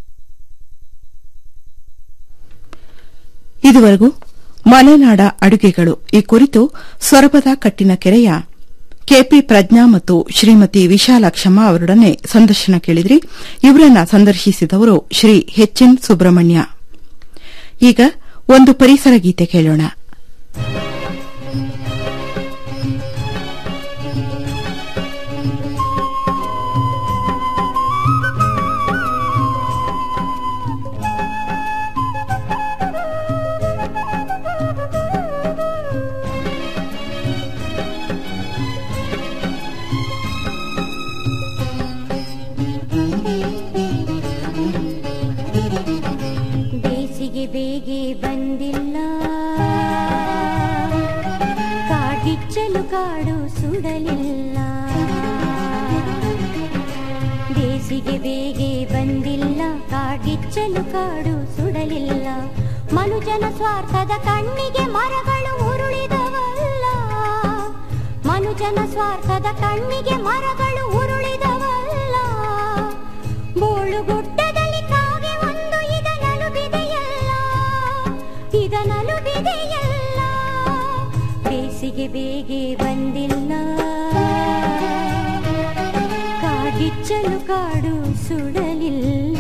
ಇದುವರೆಗೂ ಮಲೆನಾಡ ಅಡುಗೆಗಳು ಈ ಕುರಿತು ಸೊರಬದ ಕಟ್ಟಿನ ಕೆರೆಯ ಕೆಪಿ ಪ್ರಜ್ಞಾ ಮತ್ತು ಶ್ರೀಮತಿ ವಿಶಾಲಾಕ್ಷಮ್ಮ ಅವರೊಡನೆ ಸಂದರ್ಶನ ಕೇಳಿದ್ರಿ ಇವರನ್ನ ಸಂದರ್ಶಿಸಿದವರು ಶ್ರೀ ಎಚ್ ಎನ್ ಸುಬ್ರಹ್ಮಣ್ಯ ಈಗ ಒಂದು ಪರಿಸರ ಗೀತೆ ಕೇಳೋಣ ಬೇಸಿಗೆ ಬೇಗೆ ಬಂದಿಲ್ಲ ಕಾಡಿಚ್ಚಲು ಕಾಡು ಸುಡಲಿಲ್ಲ ಬೇಸಿಗೆ ಬೇಗೆ ಬಂದಿಲ್ಲ ಕಾಡಿಚ್ಚಲು ಕಾಡು ಸುಡಲಿಲ್ಲ ಮನುಜನ ಸ್ವಾರ್ಥದ ಕಣ್ಣಿಗೆ ಮರಗಳು ಉರುಳಿದವಲ್ಲ ಮನುಜನ ಸ್ವಾರ್ಥದ ಕಣ್ಣಿಗೆ ಮರಗಳು ಉರುಳಿದವಲ್ಲ ಬೋಳುಗುಡ್ಡದಲ್ಲಿ ಕಾಗೆ ಒಂದು ಇದನಲು ಬಿದೆಯಲ್ಲ ಇದನಲು ಬಿದೆಯಲ್ಲ ಬೇಸಿಗೆ ಬೇಗೆ ಬಂದಿಲ್ಲ ಕಾಡಿಚ್ಚಲು ಕಾಡು ಸುಡಲಿಲ್ಲ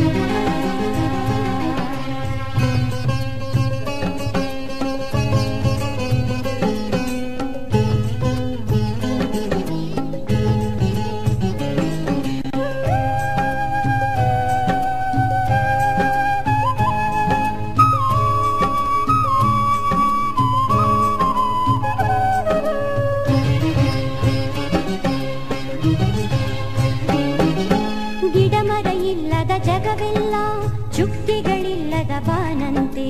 ಗಿಡ ಮರ ಇಲ್ಲದ ಜಗವೆಲ್ಲ ಚುಕ್ಕಿಗಳಿಲ್ಲದ ಬಾನಂತೆ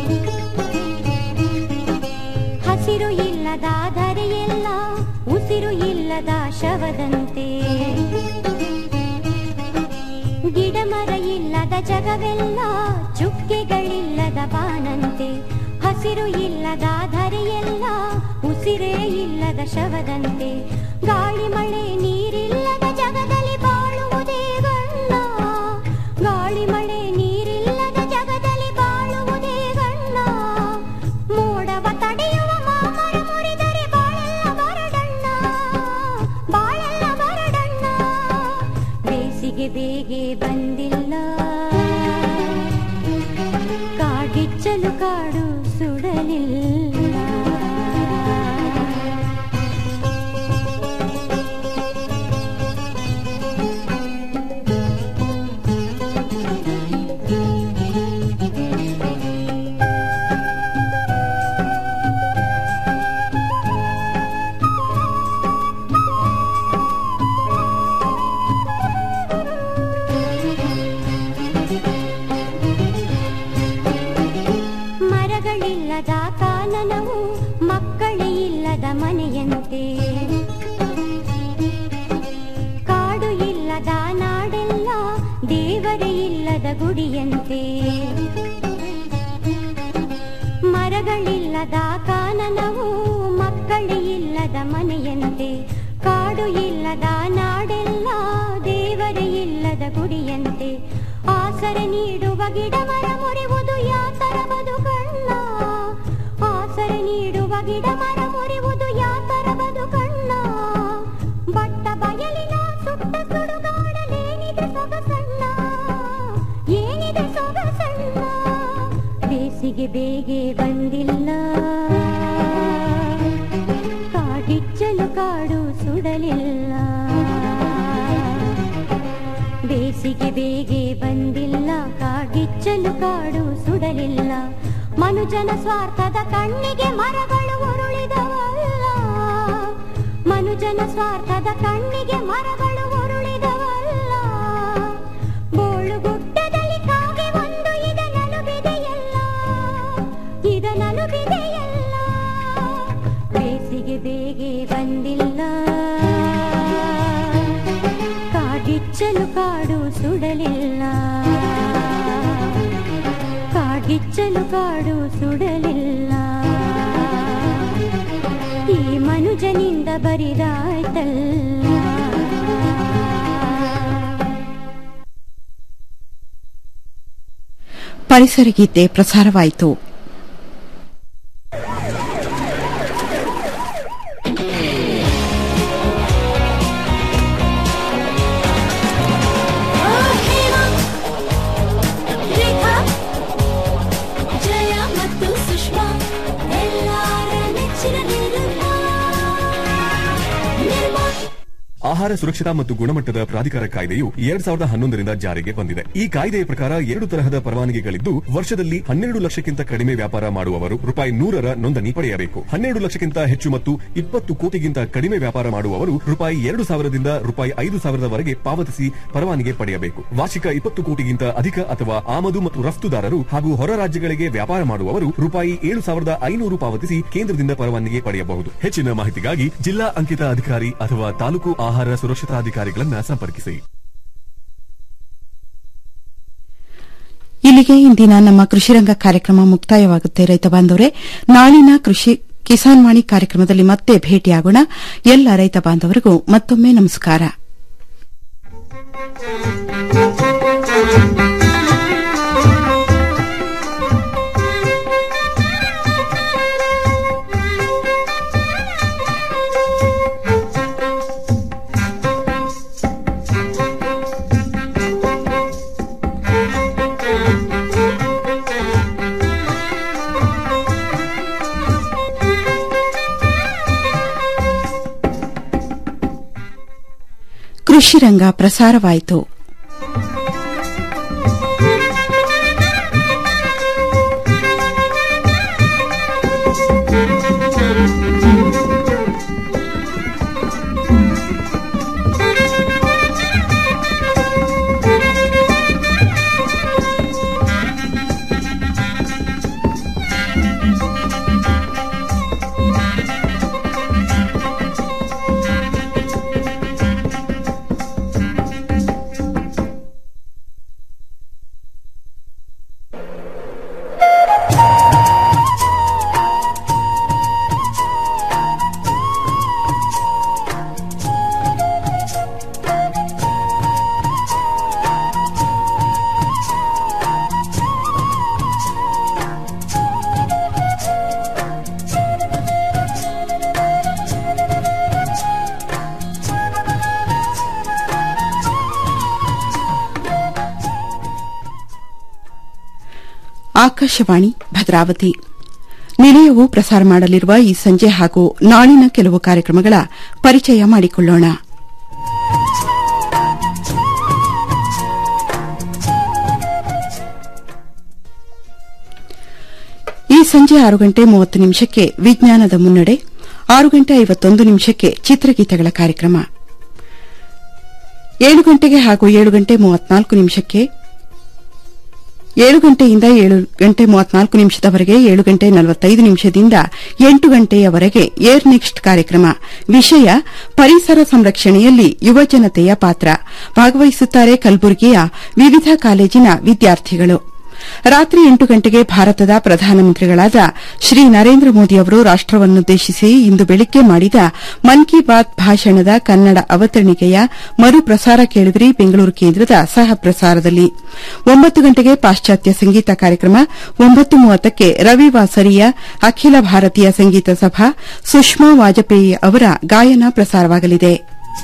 ಹಸಿರು ಇಲ್ಲದ ಧರೆಯೆಲ್ಲ ಉಸಿರು ಇಲ್ಲದ ಶವದಂತೆ ಗಿಡ ಮರ ಇಲ್ಲದ ಜಗವೆಲ್ಲ ಚುಕ್ಕೆಗಳಿಲ್ಲದ ಬಾನಂತೆ ಹಸಿರು ಇಲ್ಲದ ಧರೆಯೆಲ್ಲ ಉಸಿರೇ ಇಲ್ಲದ ಶವದಂತೆ ಗಾಳಿ ಮಳೆ ನೀರಿಲ್ಲದ ಜಗದಲ್ಲಿ ಬಾಳುವುದೇ ಗಣ್ಣ ಗಾಳಿ ಮಳೆ ನೀರಿಲ್ಲದ ಜಗದಲ್ಲಿ ಬಾಳುವುದೇ ಗಣ್ಣ ಮೋಡವ ತಡೆಯುವ ಮಾಮರ ಮುರಿದರೆ ಬಾಳೆಲ್ಲ ಬರಡಣ್ಣ ಬಾಳೆಲ್ಲ ಬರಡಣ್ಣ ಬೇಸಿಗೆ ಬೇಗೆ ಬಂದಿಲ್ಲ ಕಾಡಿಚ್ಚಲು ಕಾಡು ಸುಡಲಿಲ್ಲ ದೇವರೇ ಇಲ್ಲದ ಗುಡಿಯಂತೆ ಮರಗಳಿಲ್ಲದ ಕಾನನವು ಮಕ್ಕಳೇ ಇಲ್ಲದ ಮನೆಯಂತೆ ಕಾಡು ಇಲ್ಲದ ನಾಡೆಲ್ಲ ದೇವರೇ ಇಲ್ಲದ ಗುಡಿಯಂತೆ ಆಸರೆ ನೀಡುವ ಗಿಡ ಮರ ಮುರಿವುದು ಯಾತರ ಬದುಕಣ್ಣ ಆಸರೆ ನೀಡುವ ಗಿಡ ಮರ ಮುರಿವುದು ಯಾತರ ಬದುಕಣ್ಣ ಬಟ್ಟ ಬಯಲಿನ ಸುಟ್ಟ ಸುಡುಗಾಡಲೇನಿದೆ ಸೊಗಸಣ್ಣ ಏನಿದೆ ಸೊಗಸಣ್ಣ ಬೇಸಿಗೆ ಬೇಗೆ ಬಂದಿಲ್ಲ ಕಾಡಿಚ್ಚಲು ಕಾಡು ಸುಡಲಿಲ್ಲ ಬೇಸಿಗೆ ಬೇಗೆ ಬಂದಿಲ್ಲ ಕಾಡಿಚ್ಚಲು ಕಾಡು ಸುಡಲಿಲ್ಲ ಮನುಜನ ಸ್ವಾರ್ಥದ ಕಣ್ಣಿಗೆ ಮರಗಳು ಉರುಳಿದವಲ್ಲ ಮನುಜನ ಸ್ವಾರ್ಥದ ಕಣ್ಣಿಗೆ ಮರಗಳು ಉರುಳಿದವಲ್ಲ ಬೋಳುಗುಡ್ಡದಲ್ಲಿ ಕಾಗೆ ಒಂದು ಇದನನುಬಿದೆಯಲ್ಲ ಇದನನುಬಿದೆಯಲ್ಲ ಬೇಸಿಗೆ ಬೇಗೆ ಬಂದಿಲ್ಲ ಕಾಡಿಚ್ಚಲು ಕಾಡು ಸುಡಲಿಲ್ಲ ಕಾಡಿಚ್ಚಲು ಕಾಡು ಸುಡಲಿಲ್ಲ ಈ ಮನುಜನಿಂದ ಬರಿದಾಯ್ತಲ್ಲ ಪರಿಸರ ಗೀತೆ ಪ್ರಸಾರವಾಯಿತು ರೇಖಾ ಜಯ ಮತ್ತು ಸುಷ್ಮಾ ಎಲ್ಲಾರ ನೆಚ್ಚಿನ ನಿರ್ಮಾ ನಿರ್ಮಾ ಆಹಾರ ಸುರಕ್ಷತಾ ಮತ್ತು ಗುಣಮಟ್ಟದ ಪ್ರಾಧಿಕಾರ ಕಾಯ್ದೆಯು ಎರಡ್ ಸಾವಿರದ ಹನ್ನೊಂದರಿಂದ ಜಾರಿಗೆ ಬಂದಿದೆ ಈ ಕಾಯ್ದೆಯ ಪ್ರಕಾರ ಎರಡು ತರಹದ ಪರವಾನಗಿಗಳಿದ್ದು ವರ್ಷದಲ್ಲಿ ಹನ್ನೆರಡು ಲಕ್ಷಕ್ಕಿಂತ ಕಡಿಮೆ ವ್ಯಾಪಾರ ಮಾಡುವವರು ರೂಪಾಯಿ ನೂರರ ನೋಂದಣಿ ಪಡೆಯಬೇಕು ಹನ್ನೆರಡು ಲಕ್ಷಕ್ಕಿಂತ ಹೆಚ್ಚು ಮತ್ತು ಇಪ್ಪತ್ತು ಕೋಟಿಗಿಂತ ಕಡಿಮೆ ವ್ಯಾಪಾರ ಮಾಡುವವರು ರೂಪಾಯಿ ಎರಡು ಸಾವಿರದಿಂದ ರೂಪಾಯಿ ಐದು ಸಾವಿರದವರೆಗೆ ಪಾವತಿಸಿ ಪರವಾನಗಿ ಪಡೆಯಬೇಕು ವಾರ್ಷಿಕ ಇಪ್ಪತ್ತು ಕೋಟಿಗಿಂತ ಅಧಿಕ ಅಥವಾ ಆಮದು ಮತ್ತು ರಫ್ತುದಾರರು ಹಾಗೂ ಹೊರ ರಾಜ್ಯಗಳಿಗೆ ವ್ಯಾಪಾರ ಮಾಡುವವರು ರೂಪಾಯಿ ಏಳು ಸಾವಿರದ ಐನೂರು ಪಾವತಿಸಿ ಕೇಂದ್ರದಿಂದ ಪರವಾನಗಿ ಪಡೆಯಬಹುದು ಹೆಚ್ಚಿನ ಮಾಹಿತಿಗಾಗಿ ಜಿಲ್ಲಾ ಅಂಕಿತ ಅಧಿಕಾರಿ ಅಥವಾ ತಾಲೂಕು ಆಹಾರ ಸುರಕ್ಷತಾಧಿಕಾರಿಗಳನ್ನ ಸಂಪರ್ಕಿಸಿ ಇಲ್ಲಿಗೆ ಇಂದಿನ ನಮ್ಮ ಕೃಷಿರಂಗ ಕಾರ್ಯಕ್ರಮ ಮುಕ್ತಾಯವಾಗುತ್ತೆ ರೈತ ಬಾಂಧವರೇ ನಾಳಿನ ಕೃಷಿ ಕಿಸಾನ್ ವಾಣಿ ಕಾರ್ಯಕ್ರಮದಲ್ಲಿ ಮತ್ತೆ ಭೇಟಿಯಾಗೋಣ ಎಲ್ಲ ರೈತ ಬಾಂಧವರಿಗೂ ಮತ್ತೊಮ್ಮೆ ನಮಸ್ಕಾರ ಕೃಷಿರಂಗ ಪ್ರಸಾರವಾಯಿತು ಆಕಾಶವಾಣಿ ಭದ್ರಾವತಿ ನಿಲಯವು ಪ್ರಸಾರ ಮಾಡಲಿರುವ ಈ ಸಂಜೆ ಹಾಗೂ ನಾಳಿನ ಕೆಲವು ಕಾರ್ಯಕ್ರಮಗಳ ಪರಿಚಯ ಮಾಡಿಕೊಳ್ಳೋಣ ಈ ಸಂಜೆ ಆರು ಗಂಟೆ ಮೂವತ್ತು ನಿಮಿಷಕ್ಕೆ ವಿಜ್ಞಾನದ ಮುನ್ನಡೆ ಆರು ಗಂಟೆ ಐವತ್ತೊಂದು ನಿಮಿಷಕ್ಕೆ ಚಿತ್ರಗೀತೆಗಳ ಕಾರ್ಯಕ್ರಮ ಏಳು ಗಂಟೆಗೆ ಹಾಗೂ ಏಳು ಗಂಟೆ ಮೂವತ್ನಾಲ್ಕು ನಿಮಿಷಕ್ಕೆ ಏಳು ಗಂಟೆಯಿಂದ ಏಳು ಗಂಟೆ ಮೂವತ್ನಾಲ್ಕು ನಿಮಿಷದವರೆಗೆ ಏಳು ಗಂಟೆ ನಲವತ್ತೈದು ನಿಮಿಷದಿಂದ ಎಂಟು ಗಂಟೆಯವರೆಗೆ ಏರ್ ನೆಕ್ಸ್ಟ್ ಕಾರ್ಯಕ್ರಮ ವಿಷಯ ಪರಿಸರ ಸಂರಕ್ಷಣೆಯಲ್ಲಿ ಯುವಜನತೆಯ ಪಾತ್ರ ಭಾಗವಹಿಸುತ್ತಾರೆ ಕಲಬುರಗಿಯ ವಿವಿಧ ಕಾಲೇಜಿನ ವಿದ್ಯಾರ್ಥಿಗಳು ರಾತ್ರಿ ಎಂಟು ಗಂಟೆಗೆ ಭಾರತದ ಪ್ರಧಾನಮಂತ್ರಿಗಳಾದ ಶ್ರೀ ನರೇಂದ್ರ ಮೋದಿ ಅವರು ರಾಷ್ಟವನ್ನುದ್ದೇಶಿಸಿ ಇಂದು ಬೆಳಿಗ್ಗೆ ಮಾಡಿದ ಮನ್ ಕಿ ಬಾತ್ ಭಾಷಣದ ಕನ್ನಡ ಅವತರಣಿಕೆಯ ಮರುಪ್ರಸಾರ ಕೇಳಿದ್ರಿ ಬೆಂಗಳೂರು ಕೇಂದ್ರದ ಸಹ ಪ್ರಸಾರದಲ್ಲಿ ಒಂಬತ್ತು ಗಂಟೆಗೆ ಪಾಶ್ಚಾತ್ಯ ಸಂಗೀತ ಕಾರ್ಯಕ್ರಮ ಒಂಬತ್ತು ಮೂವತ್ತಕ್ಕೆ ರವಿ ವಾಸರಿಯ ಅಖಿಲ ಭಾರತೀಯ ಸಂಗೀತ ಸಭಾ ಸುಷ್ಮಾ ವಾಜಪೇಯಿ ಅವರ ಗಾಯನ ಪ್ರಸಾರವಾಗಲಿದೆ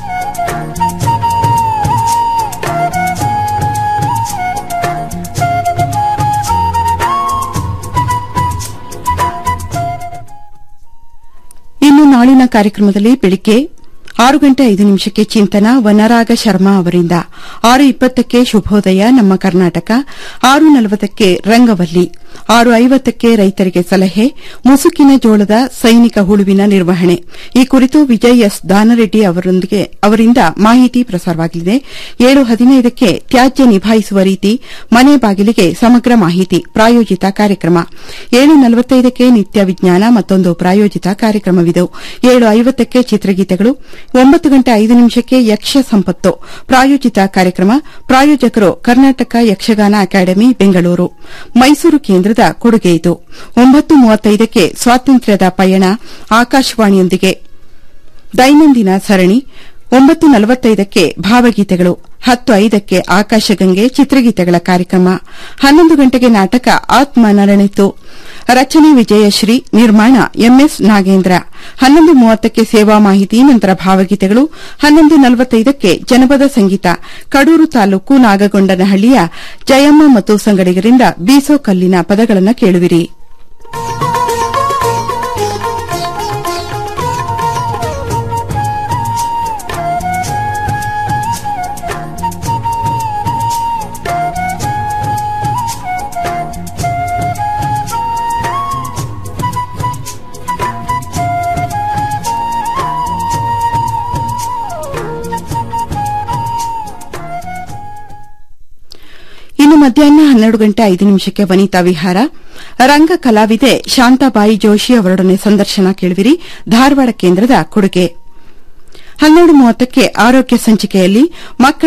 ಇನ್ನು ನಾಳಿನ ಕಾರ್ಯಕ್ರಮದಲ್ಲಿ ಬೆಳಿಗ್ಗೆ ಆರು ಗಂಟೆ ಐದು ನಿಮಿಷಕ್ಕೆ ಚಿಂತನ ವನರಾಗ ಶರ್ಮಾ ಅವರಿಂದ ಆರು ಇಪ್ಪತ್ತಕ್ಕೆ ಶುಭೋದಯ ನಮ್ಮ ಕರ್ನಾಟಕ ಆರು ನಲವತ್ತಕ್ಕೆ ರಂಗವಲ್ಲಿ ಆರು ಐವತ್ತಕ್ಕೆ ರೈತರಿಗೆ ಸಲಹೆ ಮುಸುಕಿನ ಜೋಳದ ಸೈನಿಕ ಹುಳುವಿನ ನಿರ್ವಹಣೆ ಈ ಕುರಿತು ವಿಜಯ್ ಎಸ್ ದಾನರೆಡ್ಡಿ ಅವರೊಂದಿಗೆ ಅವರಿಂದ ಮಾಹಿತಿ ಪ್ರಸಾರವಾಗಲಿದೆ ಏಳು ಹದಿನೈದಕ್ಕೆ ತ್ಯಾಜ್ಯ ನಿಭಾಯಿಸುವ ರೀತಿ ಮನೆ ಬಾಗಿಲಿಗೆ ಸಮಗ್ರ ಮಾಹಿತಿ ಪ್ರಾಯೋಜಿತ ಕಾರ್ಯಕ್ರಮ ಏಳು ನಲವತ್ತೈದಕ್ಕೆ ನಿತ್ಯ ವಿಜ್ಞಾನ ಮತ್ತೊಂದು ಪ್ರಾಯೋಜಿತ ಕಾರ್ಯಕ್ರಮವಿದು ಏಳು ಐವತ್ತಕ್ಕೆ ಚಿತ್ರಗೀತೆಗಳು ಒಂಬತ್ತು ಗಂಟೆ ಐದು ನಿಮಿಷಕ್ಕೆ ಯಕ್ಷ ಸಂಪತ್ತು ಪ್ರಾಯೋಜಿತ ಕಾರ್ಯಕ್ರಮ ಪ್ರಾಯೋಜಕರು ಕರ್ನಾಟಕ ಯಕ್ಷಗಾನ ಅಕಾಡೆಮಿ ಬೆಂಗಳೂರು ಮೈಸೂರು ಕೇಂದ್ರದ ಕೊಡುಗೆ ಇದು ಒಂಬತ್ತು ಮೂವತ್ತೈದಕ್ಕೆ ಸ್ವಾತಂತ್ರ್ಯದ ಪಯಣ ಆಕಾಶವಾಣಿಯೊಂದಿಗೆ ದೈನಂದಿನ ಸರಣಿ ಒಂಬತ್ತು ನಲವತ್ತೈದಕ್ಕೆ ಭಾವಗೀತೆಗಳು ಹತ್ತು ಐದಕ್ಕೆ ಆಕಾಶಗಂಗೆ ಚಿತ್ರಗೀತೆಗಳ ಕಾರ್ಯಕ್ರಮ ಹನ್ನೊಂದು ಗಂಟೆಗೆ ನಾಟಕ ಆತ್ಮ ನರಣಿತು ರಚನೆ ವಿಜಯಶ್ರೀ ನಿರ್ಮಾಣ ಎಂಎಸ್ ನಾಗೇಂದ್ರ ಹನ್ನೊಂದು ಮೂವತ್ತಕ್ಕೆ ಸೇವಾ ಮಾಹಿತಿ ನಂತರ ಭಾವಗೀತೆಗಳು ಹನ್ನೊಂದು ನಲವತ್ತೈದಕ್ಕೆ ಜನಪದ ಸಂಗೀತ ಕಡೂರು ತಾಲೂಕು ನಾಗಗೊಂಡನಹಳ್ಳಿಯ ಜಯಮ್ಮ ಮತ್ತು ಸಂಗಡಿಗರಿಂದ ಬೀಸೋ ಕಲ್ಲಿನ ಪದಗಳನ್ನು ಕೇಳುವಿರಿ ಇನ್ನು ಮಧ್ಯಾಹ್ನ ಹನ್ನೆರಡು ಗಂಟೆ ಐದು ನಿಮಿಷಕ್ಕೆ ವನಿತಾ ವಿಹಾರ ರಂಗ ಕಲಾವಿದೆ ಶಾಂತಾಬಾಯಿ ಜೋಶಿ ಅವರೊಡನೆ ಸಂದರ್ಶನ ಕೇಳುವಿರಿ ಧಾರವಾಡ ಕೇಂದ್ರದ ಕೊಡುಗೆ ಹನ್ನೆರಡು ಮೂವತ್ತಕ್ಕೆ ಆರೋಗ್ಯ ಸಂಚಿಕೆಯಲ್ಲಿ ಮಕ್ಕಳ